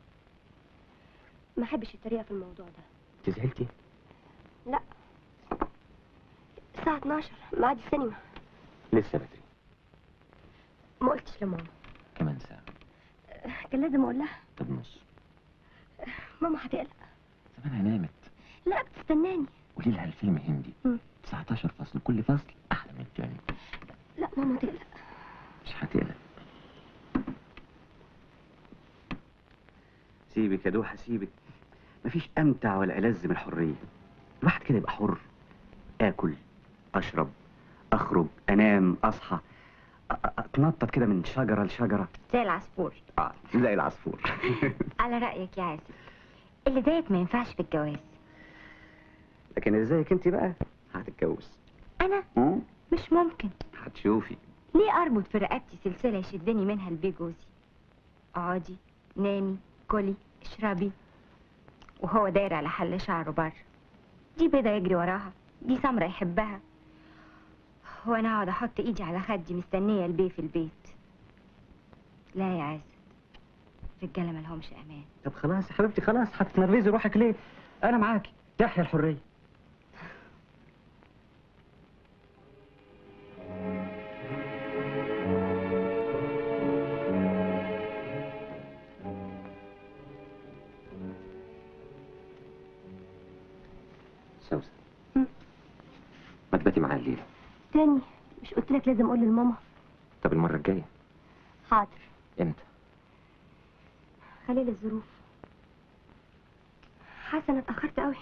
ما احبش الطريقه في الموضوع ده انت زعلتي لا الساعه 12 ميعاد السينما لسه بدري ما قلتش لماما كمان ساعه كان لازم اقول لها طب نص ماما هتقلق زمانها نامت لا بتستناني قولي لها الفيلم هندي مم. 19 فصل كل فصل احلى من الثاني لا ماما تقلق مش هتقلق سيبك يا دوحه سيبك مفيش امتع ولا الذ من الحريه الواحد كده يبقى حر اكل اشرب اخرج انام اصحى أ- أ- اتنطط كده من شجره لشجره زي العصفور اه زي العصفور على رايك يا عازم اللي زيك ما ينفعش في الجواز لكن اللي زيك انت بقى هتتجوز انا مم؟ مش ممكن هتشوفي ليه اربط في رقبتي سلسله يشدني منها لبيه جوزي اقعدي نامي كلي اشربي وهو داير على حل شعره بره دي بيضة يجري وراها دي سمرة يحبها وانا اقعد احط ايدي على خدي مستنية البيه في البيت لا يا عز رجالة ملهمش امان طب خلاص يا حبيبتي خلاص هتنرفزي روحك ليه انا معاكي تحيا الحريه بقى الليله تاني مش قلت لك لازم اقول لماما طب المره الجايه حاضر امتى خلي لي الظروف حاسه انا اتاخرت قوي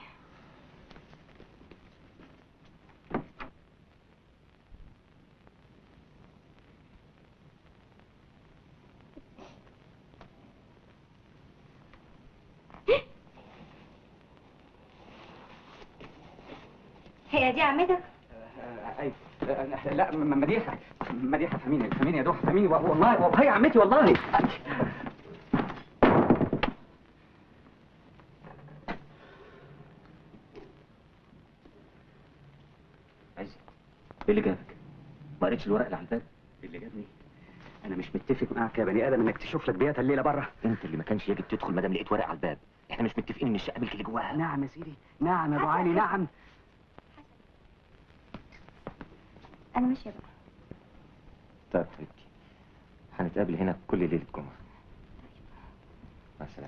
هي دي عمتك ايوه لا م- م- مديحه مديحه فهميني فهميني يا دوحه فهميني و- والله والله يا عمتي والله عايز ايه اللي جابك ما قريتش الورق اللي على الباب اللي جابني انا مش متفق معاك يا بني ادم انك تشوف لك بيئه الليله بره انت اللي ما كانش يجب تدخل ما دام لقيت ورق على الباب احنا مش متفقين ان الشقه ملك اللي جواها نعم يا سيدي نعم يا ابو علي نعم انا ماشيه بقى طيب حبيبتي هنتقابل هنا كل ليله جمعه مع السلامه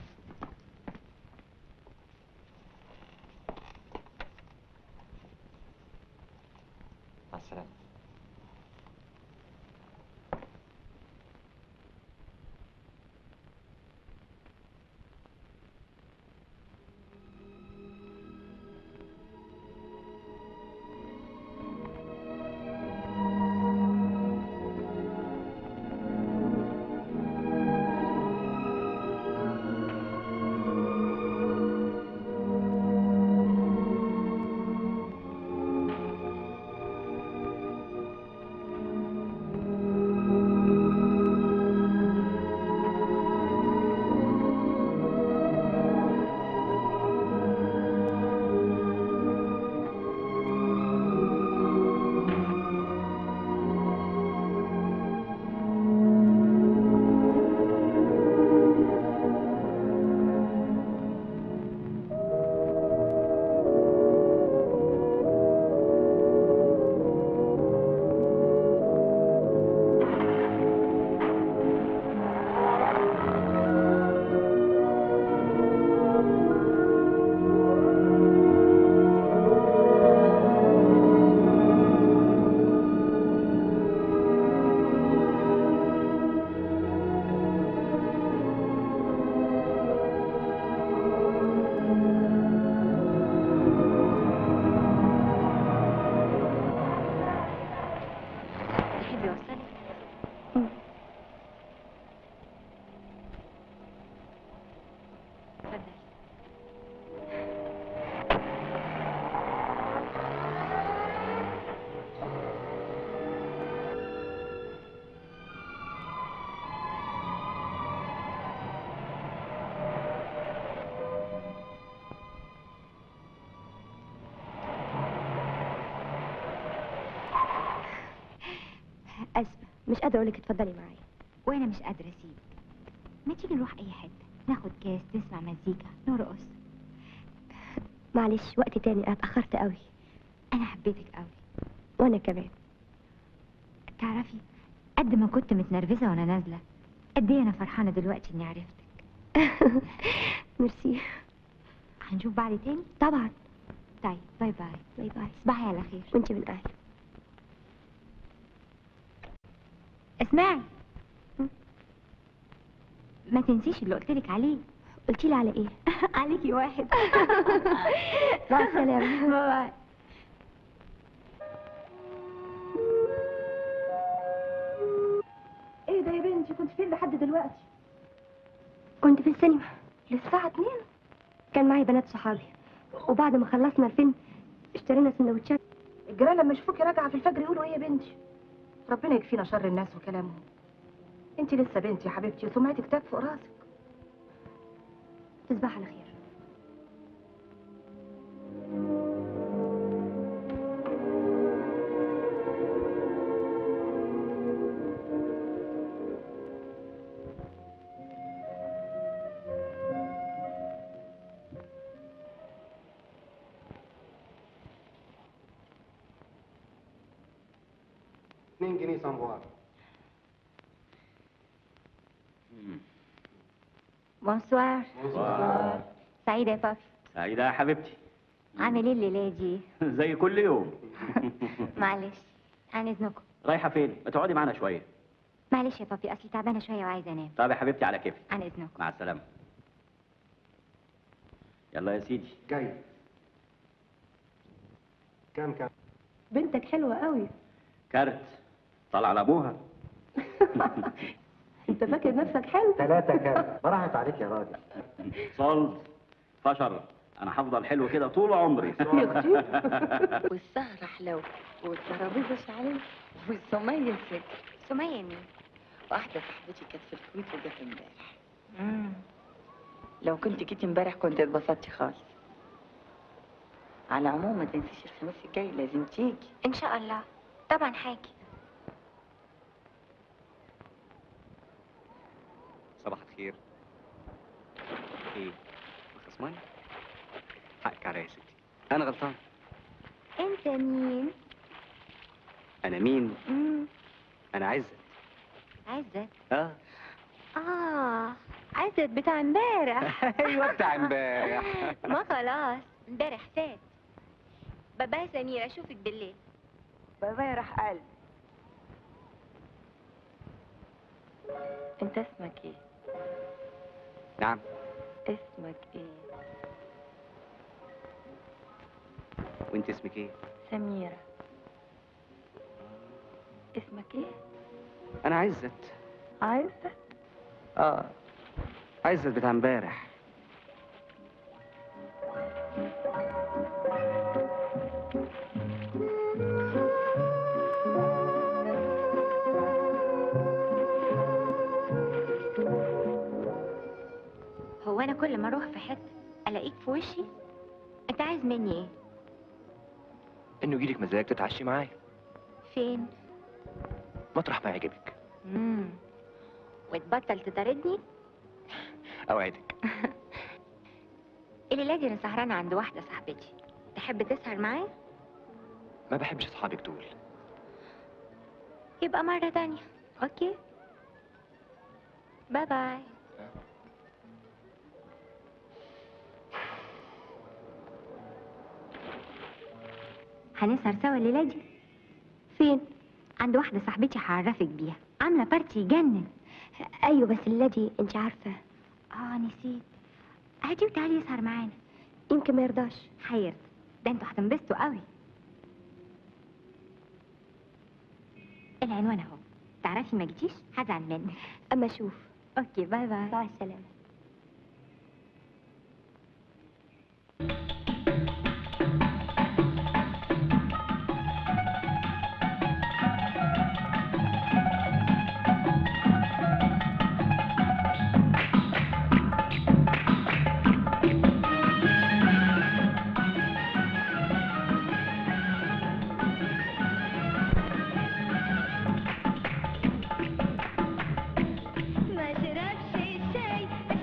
مع السلامه تحبي اوصلك اتفضلي اسفه مش قادره اقول لك اتفضلي معايا وانا مش قادره اسيبك ما تيجي نروح اي حته ناخد كاس نسمع مزيكا نرقص معلش وقت تاني انا اتاخرت قوي انا حبيتك قوي وانا كمان تعرفي قد ما كنت متنرفزه وانا نازله قد ايه انا فرحانه دلوقتي اني عرفتك ميرسي هنشوف بعض تاني طبعا طيب باي باي باي باي تصبحي على خير وانت من اهلي اسمعي ما تنسيش اللي قلتلك عليه قلتي لي على ايه عليكي واحد مع السلامه باي باي ايه ده يا بنتي كنت فين لحد دلوقتي كنت في السينما للساعة 2 كان معي بنات صحابي وبعد ما خلصنا الفيلم اشترينا سندوتشات الجيران لما يشوفوكي راجعه في الفجر يقولوا ايه يا بنتي ربنا يكفينا شر الناس وكلامهم انت لسه بنتي يا حبيبتي وسمعتك تاج فوق راسك تصبح على خير اتنين جنيه سموار بونسوار سعيدة يا بابي سعيدة يا حبيبتي عامل ايه الليله دي زي كل يوم معلش عن اذنكم رايحه فين ما تقعدي معانا شويه معلش يا بابي اصلي تعبانه شويه وعايزه انام طب يا حبيبتي على كيفك عن اذنكم مع السلامه يلا يا سيدي جاي كام كام بنتك حلوه قوي كارت طلع على ابوها انت فاكر نفسك حلو ثلاثة كام براحت عليك يا راجل صلت فشر انا هفضل حلو كده طول عمري والسهرة حلوة والترابيزة شعلة والسمية سكر سمية مين؟ واحدة صاحبتي كانت في الكويت وجت امبارح لو كنت جيت امبارح كنت اتبسطتي خالص على العموم ما تنسيش الخميس الجاي لازم تيجي ان شاء الله طبعا حاجه صباح الخير ايه خصماني حقك عليا يا ستي انا غلطان انت مين انا مين امم انا عزت عزت اه اه عزت بتاع امبارح ايوه بتاع امبارح ما خلاص امبارح فات بابا يا سميرة اشوفك بالليل بابا راح قلب انت اسمك ايه نعم اسمك ايه وانت اسمك ايه سميرة اسمك ايه انا عزت عايزة اه عزت بتاع امبارح هو انا كل ما اروح في حته الاقيك في وشي انت عايز مني ايه انه يجيلك مزاج تتعشي معايا فين مطرح ما يعجبك امم وتبطل تطاردني اوعدك الليله دي انا سهرانه عند واحده صاحبتي تحب تسهر معايا ما بحبش اصحابك دول يبقى مره تانية اوكي باي باي هنسهر سوا الليله دي فين عند واحده صاحبتي هعرفك بيها عامله بارتي يجنن ايوه بس الليله دي انت عارفه اه نسيت هاتي وتعالي يسهر معانا يمكن ما يرضاش هيرضى ده انتوا هتنبسطوا قوي العنوان اهو تعرفي ما جيتيش هزعل منك اما اشوف اوكي باي باي باي السلامه ما شربش الشاي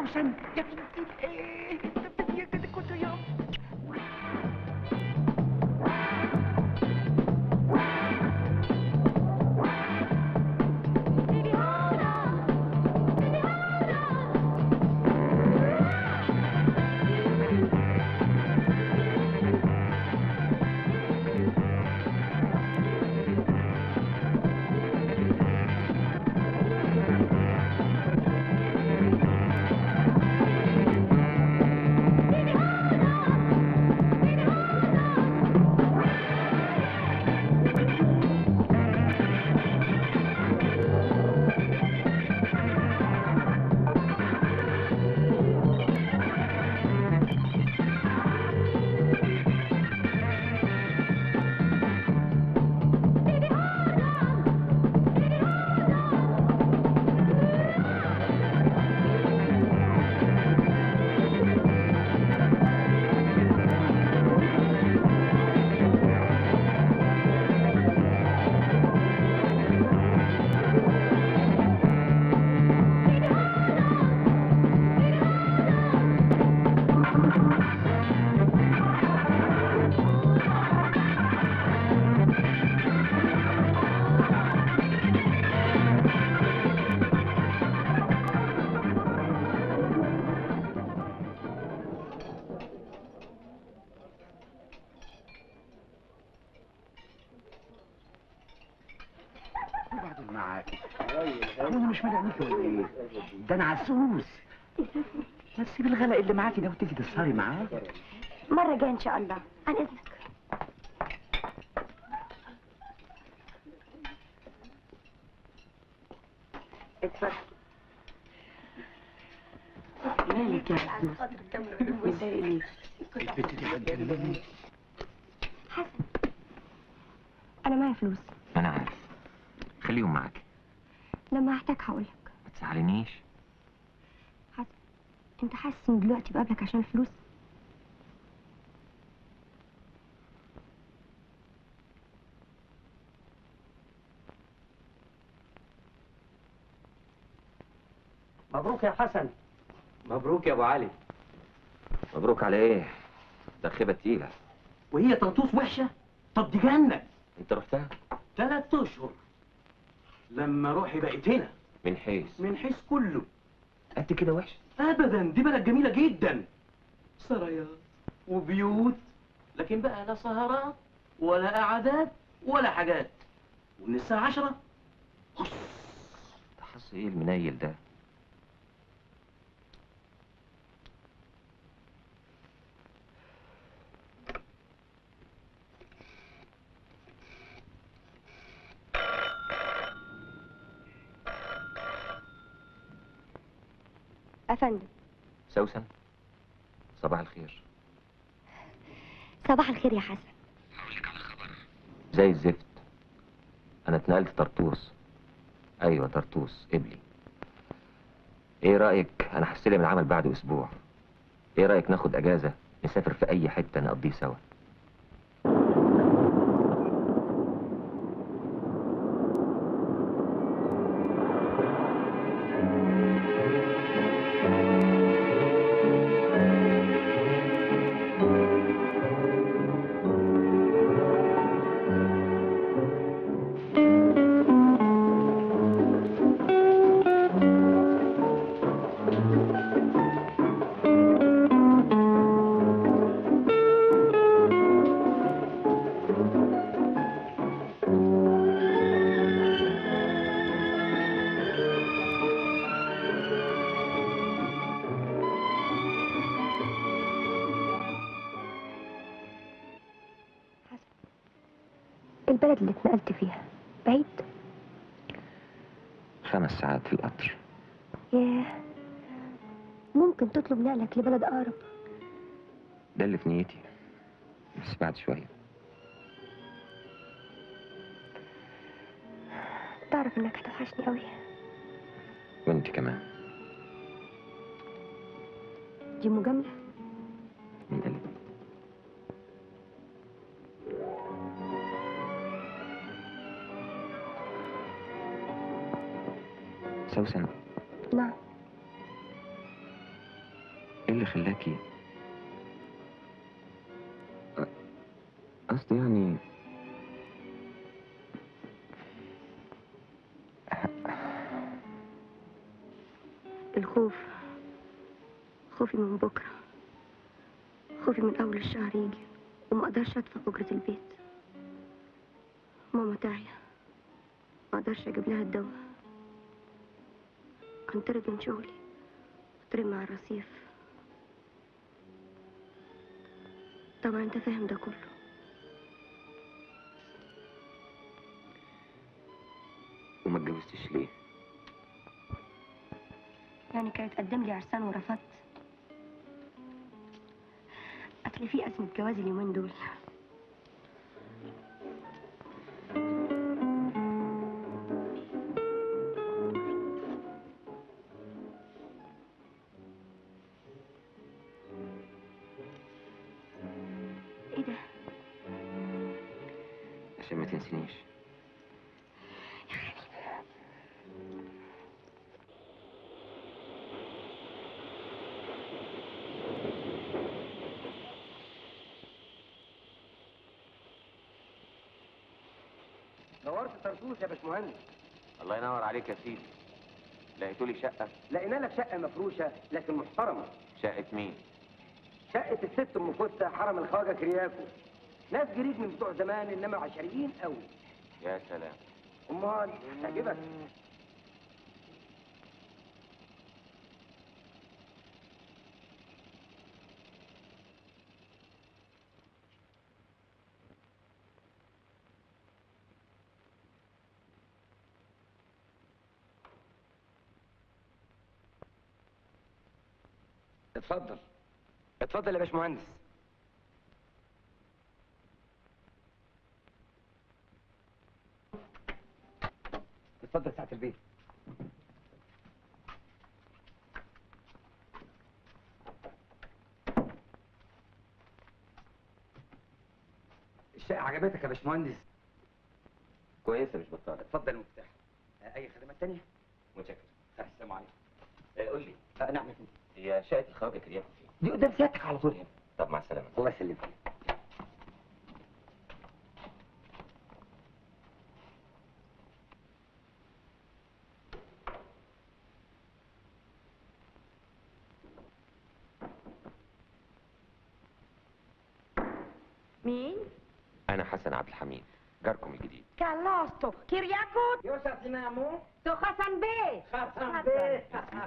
سوسن يا بنتي ايه يا كده كنت يوم وبعدين معاك انا مش ملاقيك ولا ايه ده انا عسوس بس سيب الغلاء اللي معاكي ده وتيجي تسهري معايا مرة جاية إن شاء الله عن إذنك اتفضل مالك يا عسوس متضايق ليه البنت دي هتجنني أنا معايا فلوس ما انا عارف خليهم معاك لما هحتاج هقولك ما تزعلنيش أنت حاسس إن دلوقتي بقابلك عشان الفلوس مبروك يا حسن مبروك يا ابو علي مبروك على ايه ده خيبه تقيله وهي طنطوس وحشه طب دي جنه انت رحتها ثلاث اشهر لما روحي بقت هنا من حيث من حيث كله قد كده وحشه ابدا دي بلد جميله جدا سرايات وبيوت لكن بقى لا سهرات ولا قعدات ولا حاجات ومن الساعه 10 ده حظ ايه المنيل ده أفندم سوسن صباح الخير صباح الخير يا حسن زي الزفت انا اتنقلت طرطوس ايوه طرطوس قبلي ايه رايك انا هستلم العمل بعد اسبوع ايه رايك ناخد اجازه نسافر في اي حته نقضيه سوا البلد اللي اتنقلت فيها بعيد خمس ساعات في القطر ياه ممكن تطلب نقلك لبلد أقرب ده اللي في نيتي بس بعد شويه تعرف إنك هتوحشني قوي وانت كمان دي مجاملة من قلبي سوسن نعم ايه اللي خلاكي أ- قصدي يعني الخوف خوفي من بكرة خوفي من أول الشهر يجي وما أقدرش أدفع أجرة البيت ماما تعيا ما أقدرش أجيب لها الدواء أنطرد من شغلي أطرد مع الرصيف طبعا أنت فاهم ده كله وما اتجوزتيش ليه يعني كانت تقدم لي عرسان ورفضت أصل في أزمة جواز اليومين دول ايه ده؟ عشان ما تنسينيش دورت طرطوس يا باشمهندس الله ينور عليك يا سيدي لقيتوا لي شقة لقينا لك شقه مفروشه لكن محترمه شقة مين شقه الست ام فستة حرم الخواجه كرياكو ناس جريد من بتوع زمان انما عشريين قوي يا سلام امال تعجبك اتفضل اتفضل يا باشمهندس اتفضل ساعة البيت الشقة عجبتك يا باشمهندس كويسة مش بطالة اتفضل المفتاح آه، أي خدمات تانية؟ متشكر السلام عليكم آه، قول لي آه، نعم يا فندم هي شقة الخواجة كرياكو فين دي قدام سيادتك على طول هنا طب مع السلامة الله يسلمك مين؟ أنا حسن عبد الحميد جاركم الجديد كالوستو كيرياكو يوسف نامو تو حسن بيه حسن بيه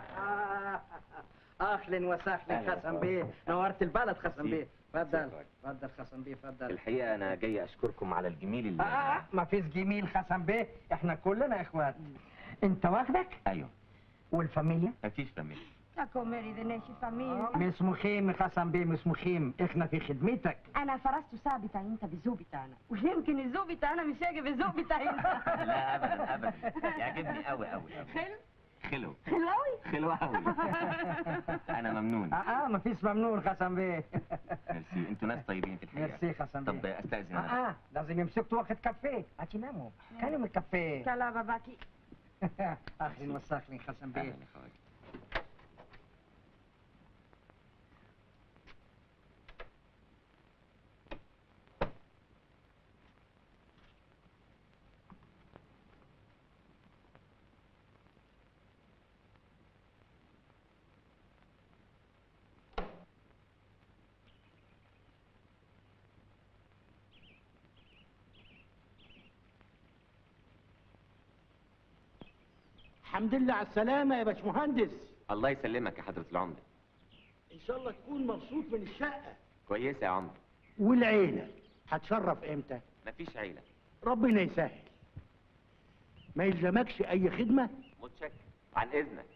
اهلا وسهلا أهلا حسن بيه نورت البلد حسن سيدي. بيه اتفضل شكراً. اتفضل حسن بيه اتفضل الحقيقة أنا جاي أشكركم على الجميل اللي اه ما فيش جميل حسن بيه احنا كلنا اخوات انت واخدك أيوه والفاميليا مفيش فاميلي لا كوميري دي ناشي فاميليا مش مخيم حسن بيه مش مخيم احنا في خدمتك انا فرست ساعة بتاع انت بالذوق بتاعنا ويمكن الذوق بتاعنا مش هيجي بالذوق بتاع انت لا أبدا أبدا يعجبني أوي أوي أوي حلو خلو حلو قوي خلو أوي أنا ممنون اه اه ما فيش ممنون حسن بيه ميرسي أنتوا ناس طيبين في الحقيقة ميرسي حسن طب بيه أستأذن اه أنا اه لازم يمسكوا واخد كافيه هتناموا كلم الكافيه كلا باباكي اهلا وسهلا حسن بيه أهلا يا خواجة الحمد لله على السلامة يا باشمهندس الله يسلمك يا حضرة العمدة إن شاء الله تكون مبسوط من الشقة كويسة يا عمدة والعيلة هتشرف إمتى؟ مفيش عيلة ربنا يسهل ما يلزمكش أي خدمة متشكر عن إذنك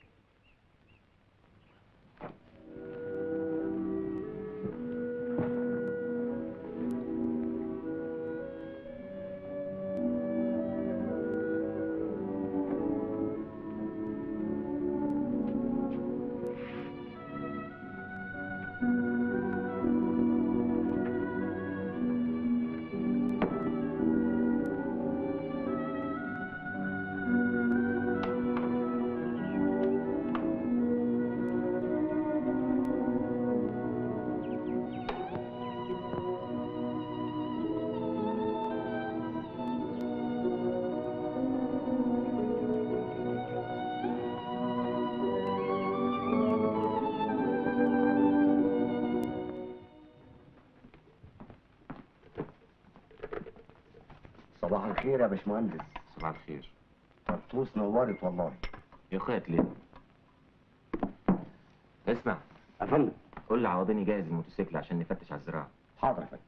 الخير يا باشمهندس صباح الخير طرطوس نورت والله يا اخويا ليه اسمع يا فندم قول لعوضين يجهز الموتوسيكل عشان نفتش على الزراعه حاضر يا فندم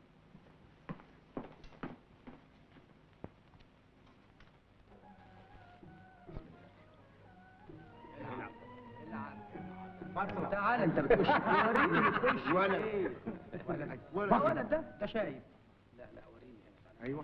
تعال انت بتخش وريني بتخش ولا. ولا ولا ده ده شايف لا لا وريني ايوه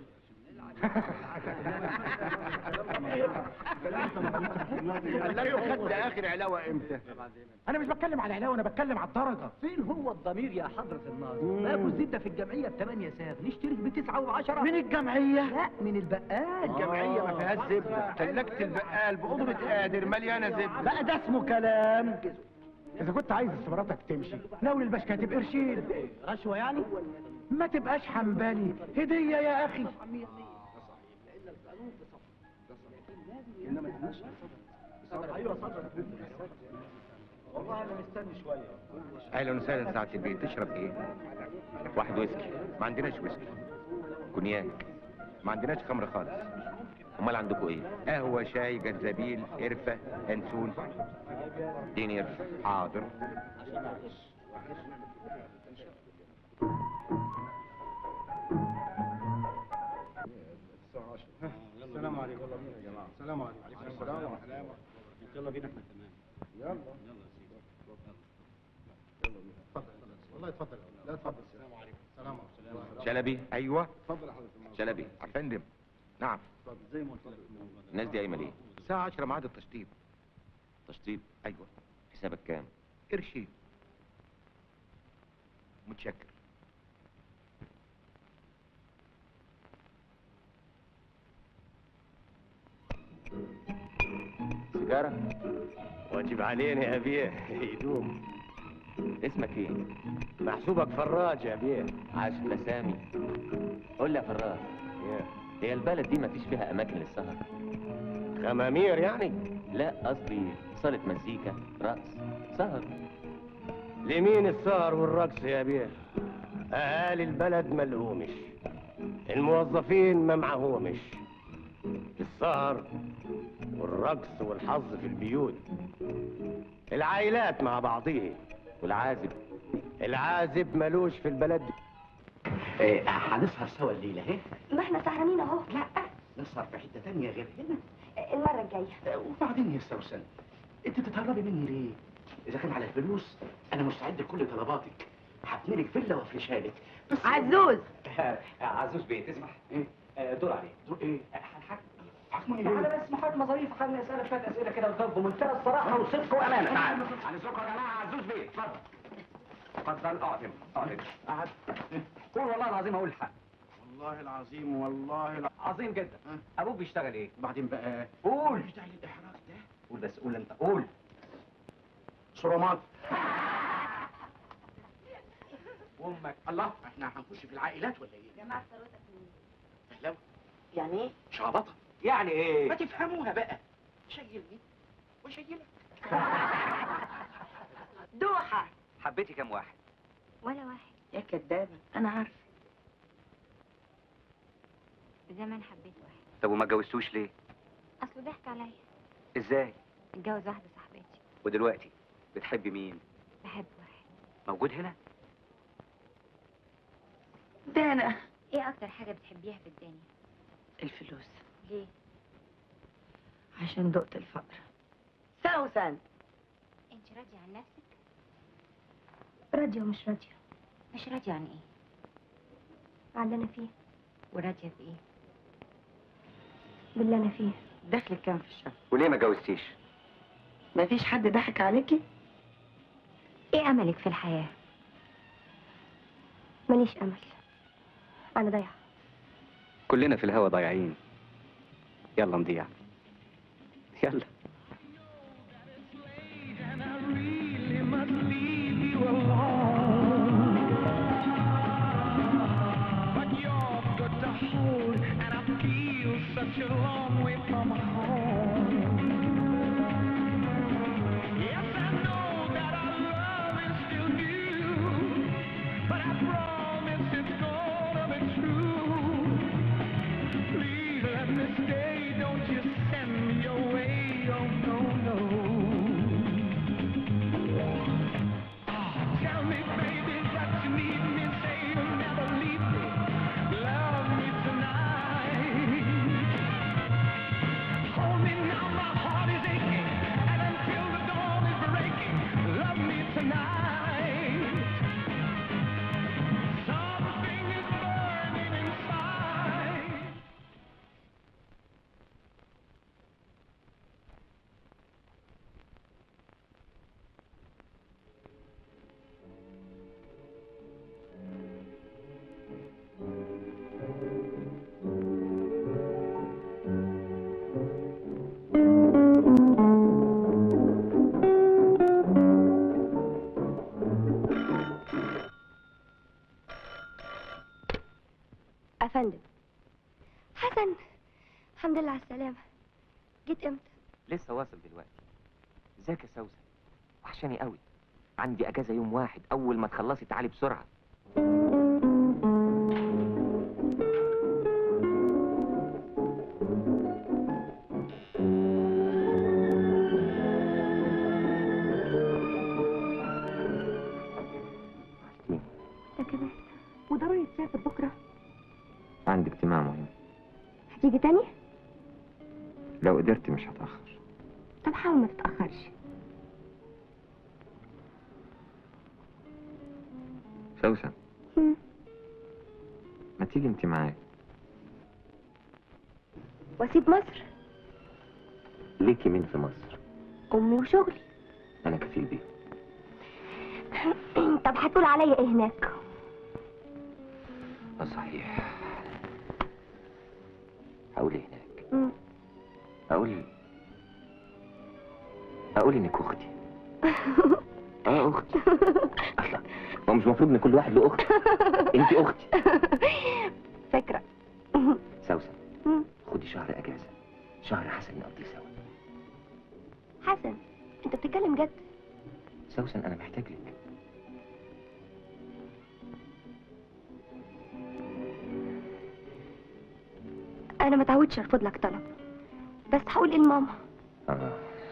قال خدت اخر علاوه امتى انا مش بتكلم على علاوه انا بتكلم على الدرجه فين هو الضمير يا حضره الناظر ما ابو الزيت ده في الجمعيه ب 8 ساغ نشترك بتسعة وعشرة من الجمعيه لا من البقال الجمعية ما فيهاش زبدة تلاجة البقال بقدرة قادر مليانة زبدة بقى ده اسمه كلام اذا كنت عايز استمراتك تمشي ناول البشكاتب قرشين رشوه يعني ما تبقاش حنبلي هديه يا اخي والله انا مستني شويه اهلا وسهلا سعادة البيت تشرب ايه؟ واحد ويسكي ما عندناش ويسكي كونياك ما عندناش خمر خالص امال عندكم ايه قهوة شاي جنزبيل قرفة انسول دينير حاضر السلام عليكم يلا بينا يا جماعه السلام عليكم وعليكم السلام ورحمه الله يلا بينا احنا تمام يلا يلا يا سيدي يلا بينا اتفضل والله اتفضل لا اتفضل السلام عليكم السلام عليكم شلبي ايوه اتفضل يا حضره المولانا شلبي يا فندم نعم اتفضل زي ما قلت لك الناس دي قايمه ليه الساعة 10 ميعاد التشطيب تشطيب ايوه حسابك كام قرشين متشكر سيجاره واجب علينا يا بيه يدوم اسمك ايه محسوبك فراج يا بيه عاش الاسامي قول لي يا فراج هي البلد دي مفيش فيها اماكن للسهر خمامير يعني لا قصدي صاله مزيكا رقص سهر لمين السهر والرقص يا بيه اهالي البلد ملهومش الموظفين ما معهومش السهر والرقص والحظ في البيوت العائلات مع بعضيه والعازب العازب ملوش في البلد ايه هنسهر سوا الليله اهي ما احنا سهرانين اهو لا نسهر في حته تانية غير هنا المره الجايه وبعدين يا سوسن انت بتتهربي مني ليه؟ اذا كان على الفلوس انا مستعد لكل طلباتك هبني لك فيلا وافرشها لك بس عزوز عزوز بيه تسمح؟ ايه؟ دور عليه دور ايه؟ حكموني تعالى بس محاكمه ظريفه خليني اسالك شويه اسئله كده وجاوب بمنتهى الصراحه والصدق والامانه تعال هنسوقوا يا جماعه عزوز بيه اتفضل اتفضل اقعد هنا اقعد هنا قعد قول والله العظيم اقول الحق والله العظيم والله الع... عظيم جدا ابوك بيشتغل ايه؟ بعدين بقى قول مش داعي للاحراج ده قول بس قول انت قول صرامات وامك الله احنا هنخش في العائلات ولا ايه؟ جماعه ثروتك اهلا يعني ايه؟ شعبطه يعني ايه؟ ما تفهموها بقى شيلني وشيلك دوحه حبيتي كام واحد؟ ولا واحد يا كدابه انا عارفه زمان حبيت واحد طب وما اتجوزتوش ليه؟ اصله ضحك عليا ازاي؟ اتجوز واحده صاحبتي ودلوقتي بتحبي مين؟ بحب واحد موجود هنا؟ ده انا ايه اكتر حاجه بتحبيها في الدنيا الفلوس ليه عشان دقت الفقر سوسن انت راضيه عن نفسك راضية ومش راضية مش راضيه عن ايه على اللي أنا فيه وراضيه بايه باللي أنا فيه دخلك كام في الشهر وليه ما اتجوزتيش؟ مفيش حد ضحك عليكي ايه املك في الحياه ماليش أمل أنا ضايعة كلنا في الهوا ضايعين يلا نضيع يلا Such a long way from home. Yes, I know that our love is still new, but I promise it's gonna be true. Please let الحمد لله على السلامة جيت امتى؟ لسه واصل دلوقتي ازيك يا سوسن وحشاني قوي عندي اجازه يوم واحد اول ما تخلصي تعالي بسرعه انت كمان وضروري تسافر بكرة عندي اجتماع مهم هتيجي تاني؟ لو قدرت مش هتاخر طب حاول ما تتأخرش سوسن مم. ما تيجي انت معايا واسيب مصر ليكي مين في مصر امي وشغلي انا كفيل بيه طب هتقول عليا ايه هناك؟ اه صحيح هقول ايه هناك مم. اقول اقول انك اختي اه اختي أصلا هو مش المفروض ان كل واحد له اخت انت اختي فكرة سوسن مم. خدي شهر اجازه شهر حسن نقضيه سوا حسن انت بتتكلم جد سوسن انا محتاج لك انا ما تعودش ارفض لك طلب بس هقول ايه لماما اه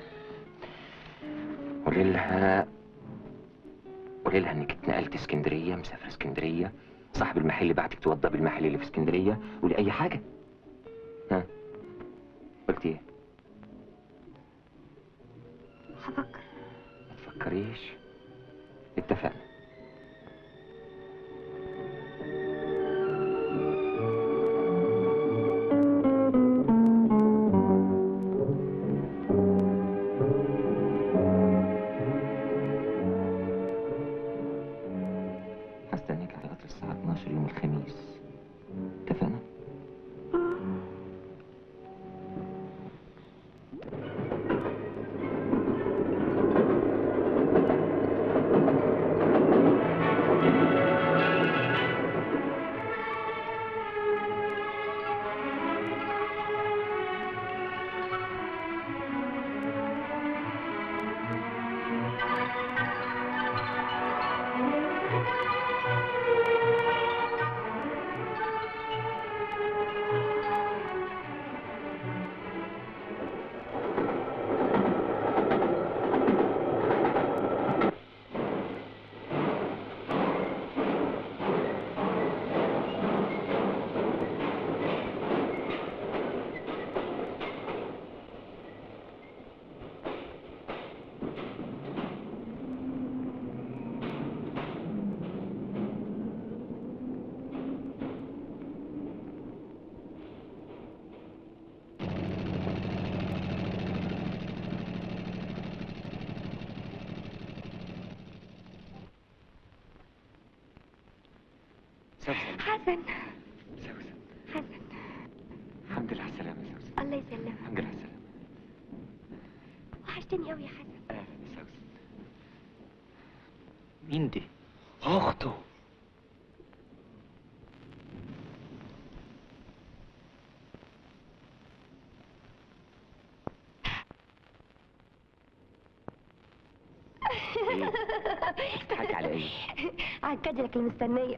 قولي لها قولي لها انك اتنقلت اسكندريه مسافره اسكندريه صاحب المحل بعتك توضى بالمحل اللي في اسكندريه قولي اي حاجه ها قلت ايه هفكر ما تفكريش اتفقنا هستنيك على قطر الساعة 12 يوم الخميس اتفقنا؟ سوسن حسن سوسن حسن الحمد لله على السلامة يا سوسن الله يسلمك الحمد لله على السلامة وحشتني قوي يا حسن أهلا يا سوسن مين دي؟ أخته بتضحكي على ايه؟ على الكادلك المستنية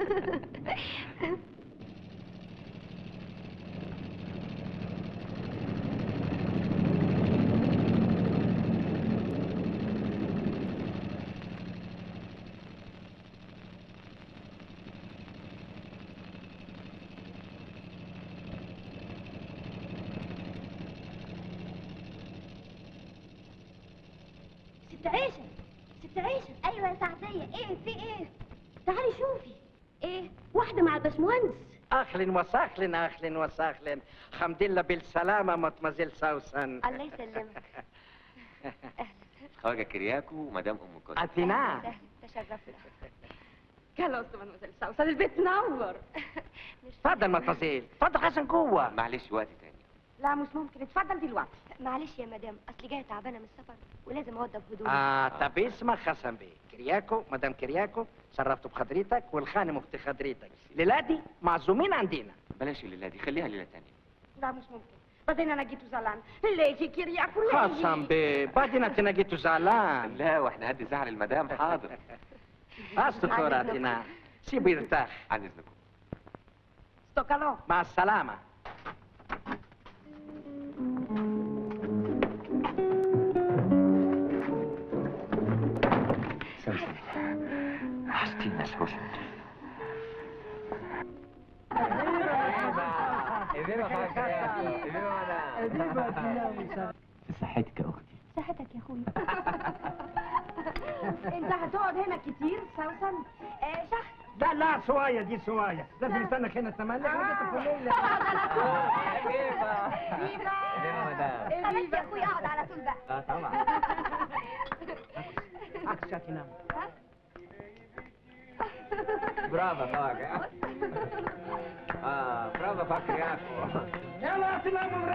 ست عيشة ست عيشة أيوة يا سعدية إيه في إيه؟ تعالي شوفي إيه؟ واحدة مع الباشمهندس اهلا وسهلا اهلا وسهلا الحمد لله بالسلامه مطمزيل سوسن الله يسلمك خواجة كرياكو ومدام ام كل أثينا تشرفنا خلاص مدموزيل سوسن البيت نور اتفضل مطمزيل اتفضل حسن جوه معلش وقت تاني لا مش ممكن اتفضل دلوقتي معلش يا مدام اصل جايه تعبانه من السفر ولازم اوضب هدومي آه طب اسمع حسن بيه كرياكو مدام كرياكو شرفت بخدريتك والخانم اخت خدريتك ليلادي معزومين عندنا بلاش الليلة دي خليها ليلة تانية لا مش ممكن بعدين انا جيت زعلان ليجي كيرياكو حسن بيه بعدين انت جيت زعلان لا واحنا هدي زعل المدام حاضر استخباراتنا سيبه يرتاح عن اذنكم ستوكالو مع السلامة سوسن حسيتي مسحوشة صحتك يا اختي صحتك يا اخويا انت هتقعد هنا كتير سوسن آه شهر لا لا سوايا دي سوايا لازم نستنى هنا التملك خلاص يا اخويا اقعد على طول بقى اه طبعا عكسها تنام برافو فاك اه برافو فاك ياكو يلا تناموا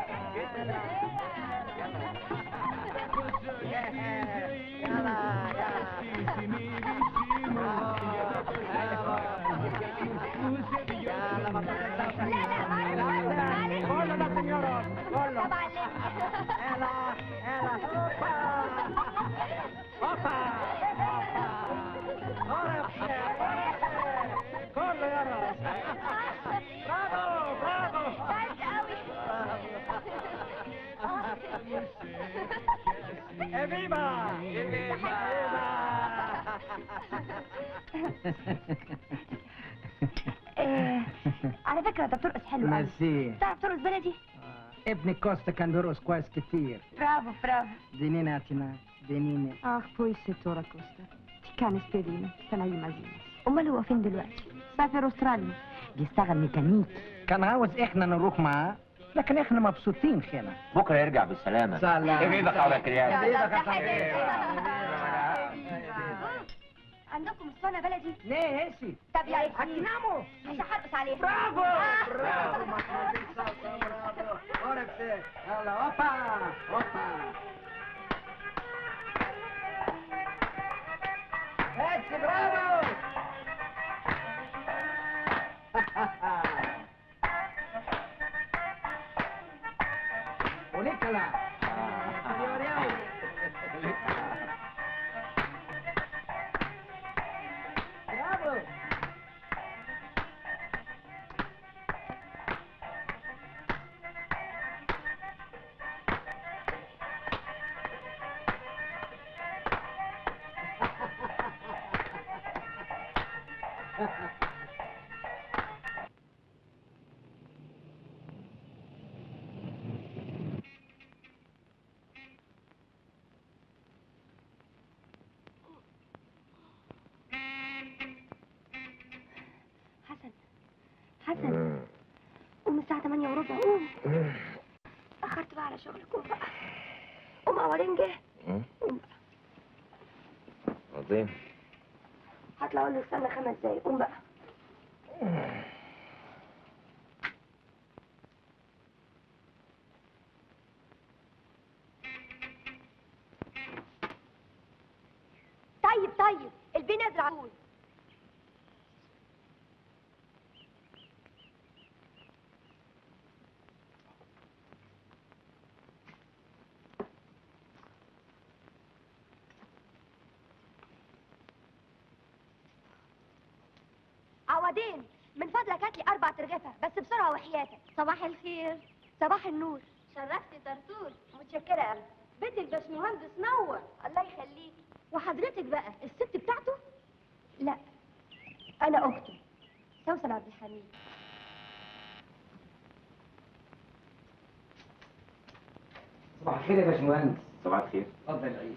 ¡Viva! آه، على فكره انت بترقص حلو قوي ميرسي تعرف ترقص بلدي ابن كوستا كان بيرقص كويس كتير برافو برافو دينينا اتنا دينينا Ach, poi settora Costa. Ti cane sperino, stanno ai masini. امال هو فين دلوقتي سافر استراليا بيشتغل ميكانيكي كان عاوز احنا نروح معاه لكن احنا مبسوطين هنا بكره يرجع بالسلامة سلام. ايه ايدك على كريان عندكم اسطوانه بلدي ليه هسي طب يلا هتناموا مش هرقص عليها برافو آه. برافو محمود الصوصة برافو اوركسي يلا اوبا اوبا هسي برافو وليكلا برافو حسن حسن قوم الساعه 8 وربع قوم اخرت بقى على شغلك قوم بقى قوم عوضين جه قوم بقى عظيم هطلع اقول له استنى خمس دقايق قوم بقى طيب طيب البي نازل على طول عوضين من فضلك هات لي اربع ترغفه بس بسرعه وحياتك صباح الخير صباح النور شرفتي طرطور متشكره قوي بيت الباشمهندس نور الله يخليك وحضرتك بقى الست بتاعته لا انا اخته سوسن عبد الحميد صباح الخير يا باشمهندس صباح الخير اتفضل عيش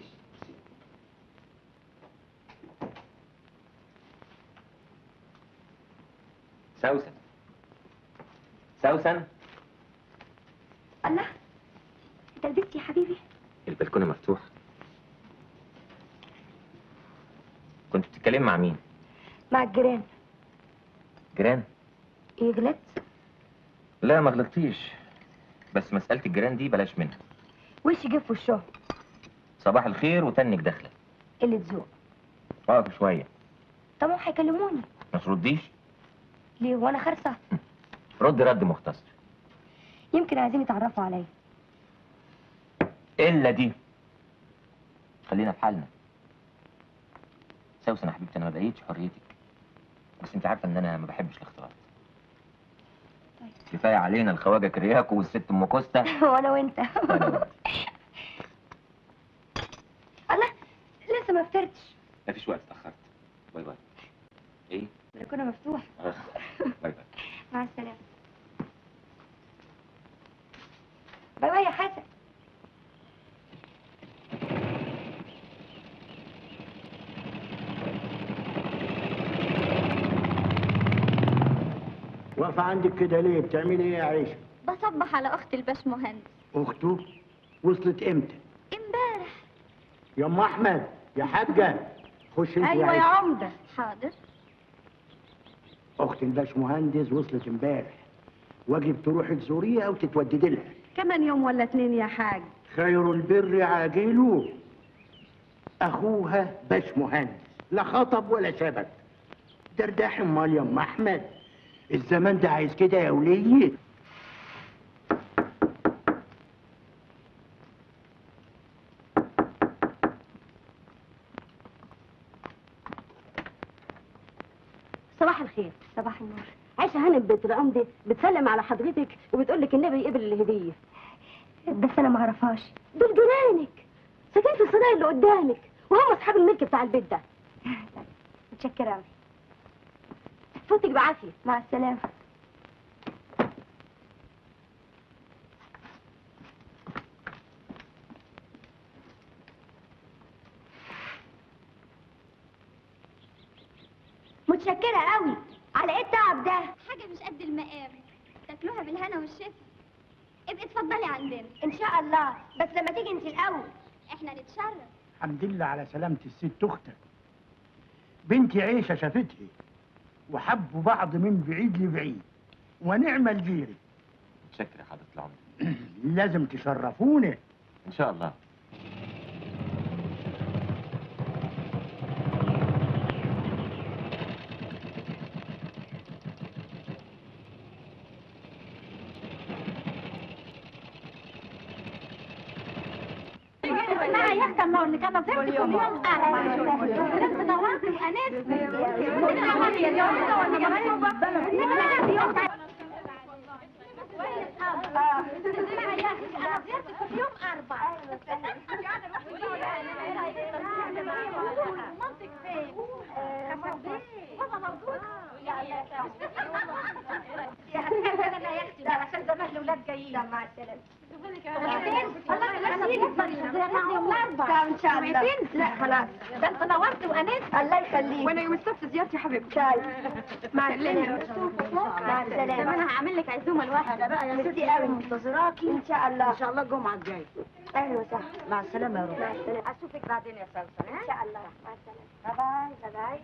سوسن سوسن الله انت لبست يا حبيبي البلكونه مفتوح كنت بتتكلم مع مين مع الجيران جيران ايه غلطت لا ما غلطتيش بس مسألة الجيران دي بلاش منها وش جه في وشهم صباح الخير وتنك داخلة قله ذوق اقف شوية طب هم هيكلموني ما ترديش ليه وانا خرصه رد رد مختصر يمكن عايزين يتعرفوا عليا الا دي خلينا في حالنا سوسن يا حبيبتي انا ما بقيتش حريتك بس انت عارفه ان انا ما بحبش الاختلاط كفايه علينا الخواجه كرياكو والست ام كوستا وانا وانت الله لسه ما فطرتش مفيش وقت اتاخرت باي باي ايه البلكونه مفتوح اخ باي باي مع السلامه باي باي يا حسن واقفة عندك كده ليه؟ بتعملي ايه يا عيشة؟ بصبح على اخت الباشمهندس أخته وصلت امتى؟ امبارح يا أم أحمد يا حاجة خش انت ايوه يا عيشة. عمده حاضر أخت الباشمهندس وصلت امبارح واجب تروحي تزوريها أو تتوددي لها كمان يوم ولا اتنين يا حاج خير البر عاجله أخوها باشمهندس لا خطب ولا سبب درداح امال يا أم أحمد الزمان ده عايز كده يا ولية صباح الخير صباح النور عايشه هانم بنت العمده بتسلم على حضرتك وبتقول لك النبي يقبل الهديه بس انا ما اعرفهاش دول جيرانك ساكنين في الصناعي اللي قدامك وهم اصحاب الملك بتاع البيت ده متشكره قوي فوتك بعافيه مع السلامه متشكره قوي على ايه التعب ده حاجه مش قد المقام تاكلوها بالهنا والشفا ابقي اتفضلي عندنا ان شاء الله بس لما تيجي انت الاول احنا نتشرف الحمد لله على سلامة الست أختك بنتي عيشة شافتها وحبوا بعض من بعيد لبعيد ونعم الجيري متشكر يا حضره العمده لازم تشرفونا ان شاء الله لا يا اختي ما اللي كانت كل يوم اربع انت نورت الانس عشان زمان الاولاد جايين مع السلامه ان شاء الله لا خلاص ده انت نورت وانست الله يخليك وانا يوم السبت زيارتي يا حبيبتي مع السلامه مع السلامه زمان هعمل لك عزومه لوحدها بقى يا ميرسي قوي منتظراكي ان شاء الله ان شاء الله الجمعه الجايه اهلا وسهلا مع السلامه يا روح مع السلامه اشوفك بعدين يا سوسن ان شاء الله مع السلامه باي باي باي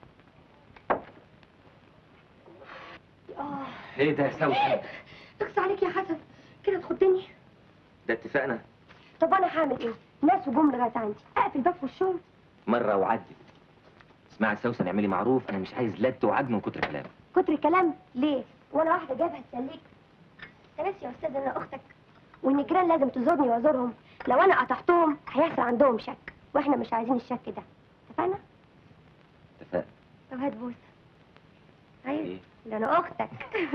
اه ايه ده يا سوسن اقصى عليك يا حسن كده تخدني ده اتفقنا طب انا هعمل ايه ناس وجم لغايه عندي اقفل باب وشهم مره وعدت اسمعي يا سوسن اعملي معروف انا مش عايز لت وعد من كتر كلام كتر كلام ليه وانا واحده جابها تسليك انت ناسي يا استاذ ان انا اختك وان الجيران لازم تزورني وازورهم لو انا قطعتهم هيحصل عندهم شك واحنا مش عايزين الشك ده اتفقنا اتفقنا طب هات بوسه عايز ايه ده انا اختك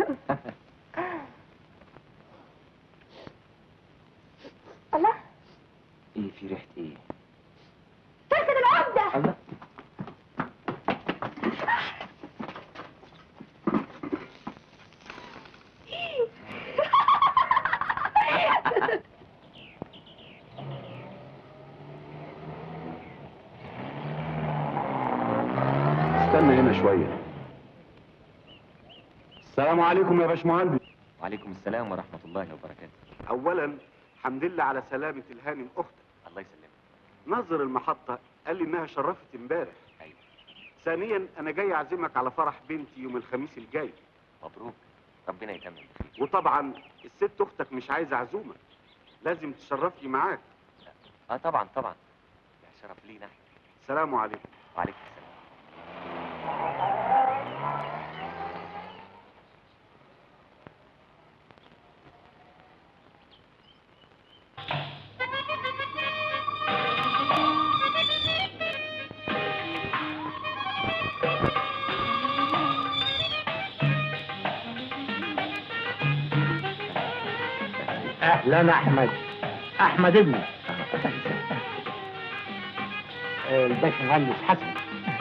الله ايه في ريحه ايه تركد العمده الله استنى هنا شوية السلام عليكم يا باشمهندس وعليكم السلام ورحمه الله وبركاته أولا الحمد لله على سلامة الهانم أختك الله يسلمك نظر المحطة قال لي إنها شرفت امبارح أيوة. ثانيا أنا جاي أعزمك على فرح بنتي يوم الخميس الجاي مبروك ربنا يتمم بخير وطبعا الست أختك مش عايزة عزومة لازم تشرفني معاك اه طبعا طبعا ده شرف لينا احنا سلام عليكم وعليكم السلام اهلا احمد احمد ابني آه، الباشا مهندس حسن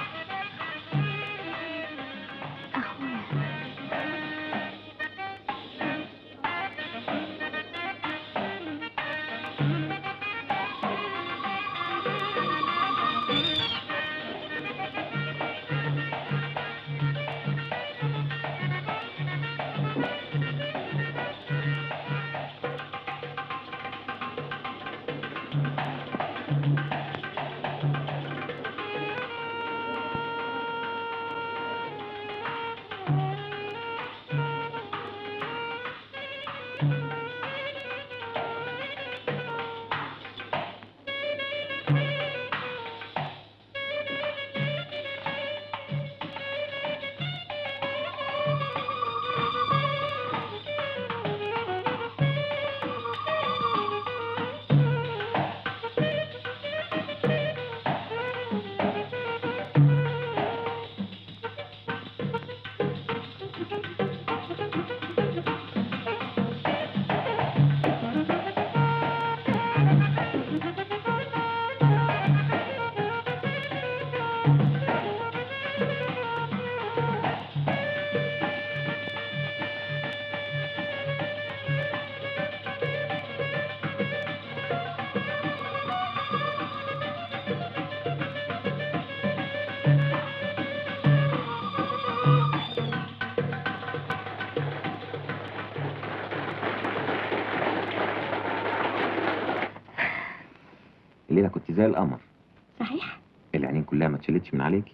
الليله كنت زي القمر صحيح العينين كلها ما اتشالتش من عليكي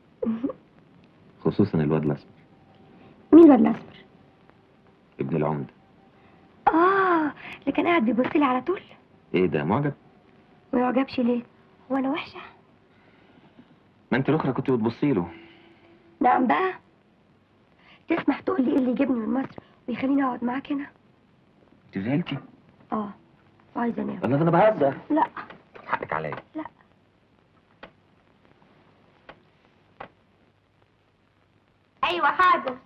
خصوصا الواد الاسمر مين الواد الاسمر ابن العمده اه اللي كان قاعد بيبص لي على طول ايه ده معجب ما يعجبش ليه هو انا وحشه ما انت الاخرى كنت بتبصي له نعم بقى تسمح تقول لي ايه اللي يجيبني من مصر ويخليني اقعد معاك هنا انت زعلتي اه وعايزه انام والله ده انا بهزر لا طب حقك عليا لا ايوه حاضر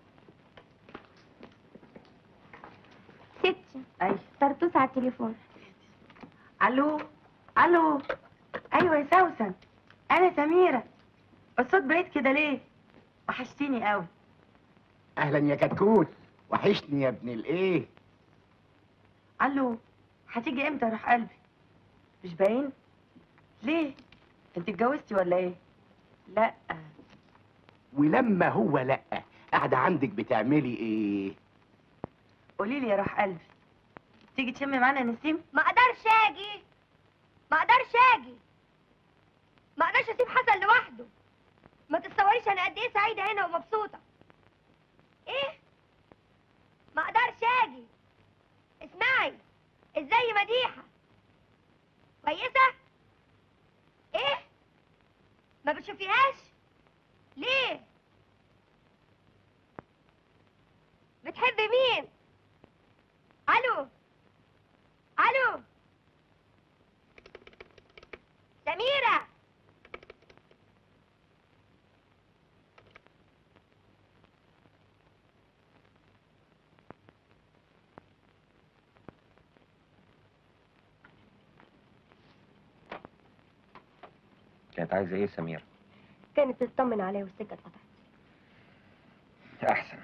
ستي ايوه طرطوس على التليفون الو الو ايوه يا سوسن انا سميره الصوت بعيد كده ليه وحشتيني قوي اهلا يا كتكوت وحشني يا ابن الايه الو هتيجي امتى يا روح قلبي مش باين ليه انت اتجوزتي ولا ايه لا ولما هو لا قاعده عندك بتعملي ايه قولي لي يا روح قلبي تيجي تشمي معانا نسيم ما اقدرش اجي ما اقدرش اجي ما اقدرش اسيب حسن لوحده ما تتصوريش انا قد ايه سعيده هنا ومبسوطه ايه ما اقدرش اجي اسمعي ازاي مديحه كويسه ايه ما بتشوفيهاش ليه بتحبي مين الو الو سميرة كانت عايزه ايه سمير كانت تطمن عليا والسكه اتقطعت احسن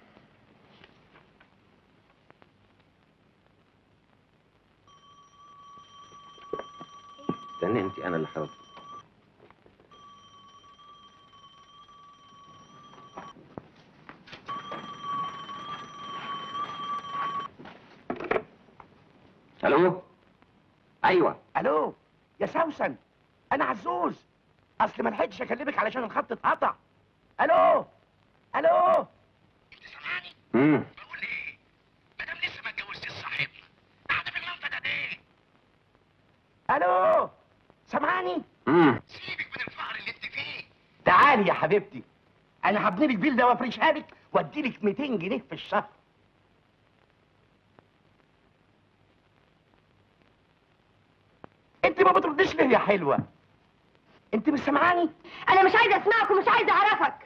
استني انت انا اللي حاضر الو ايوه الو يا سوسن انا عزوز اصل ما لحقتش اكلمك علشان الخط اتقطع الو الو امم الو سامعاني امم تعالي يا حبيبتي انا هبني لك بيل ده وافرشها لك وادي لك 200 جنيه في الشهر انت ما بترديش ليه يا حلوه انت مش سامعاني انا مش عايزه اسمعك ومش عايزه اعرفك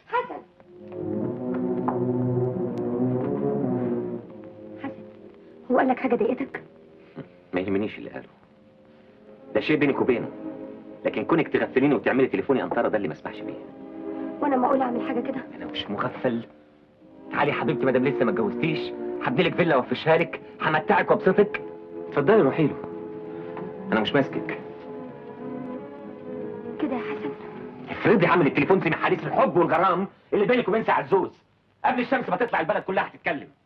حسن وقال لك حاجه ضايقتك ما يهمنيش اللي قاله ده شيء بينك وبينه لكن كونك تغفليني وتعملي تليفوني انطره ده اللي ما اسمحش بيه وانا ما اقول اعمل حاجه كده انا مش مغفل تعالي يا حبيبتي مادام لسه ما اتجوزتيش هبني لك فيلا وافرشها لك همتعك وابسطك اتفضلي روحي له انا مش ماسكك كده يا حسن افرضي عامل التليفون زي محاديث الحب والغرام اللي بينك وبين سي عزوز قبل الشمس ما تطلع البلد كلها هتتكلم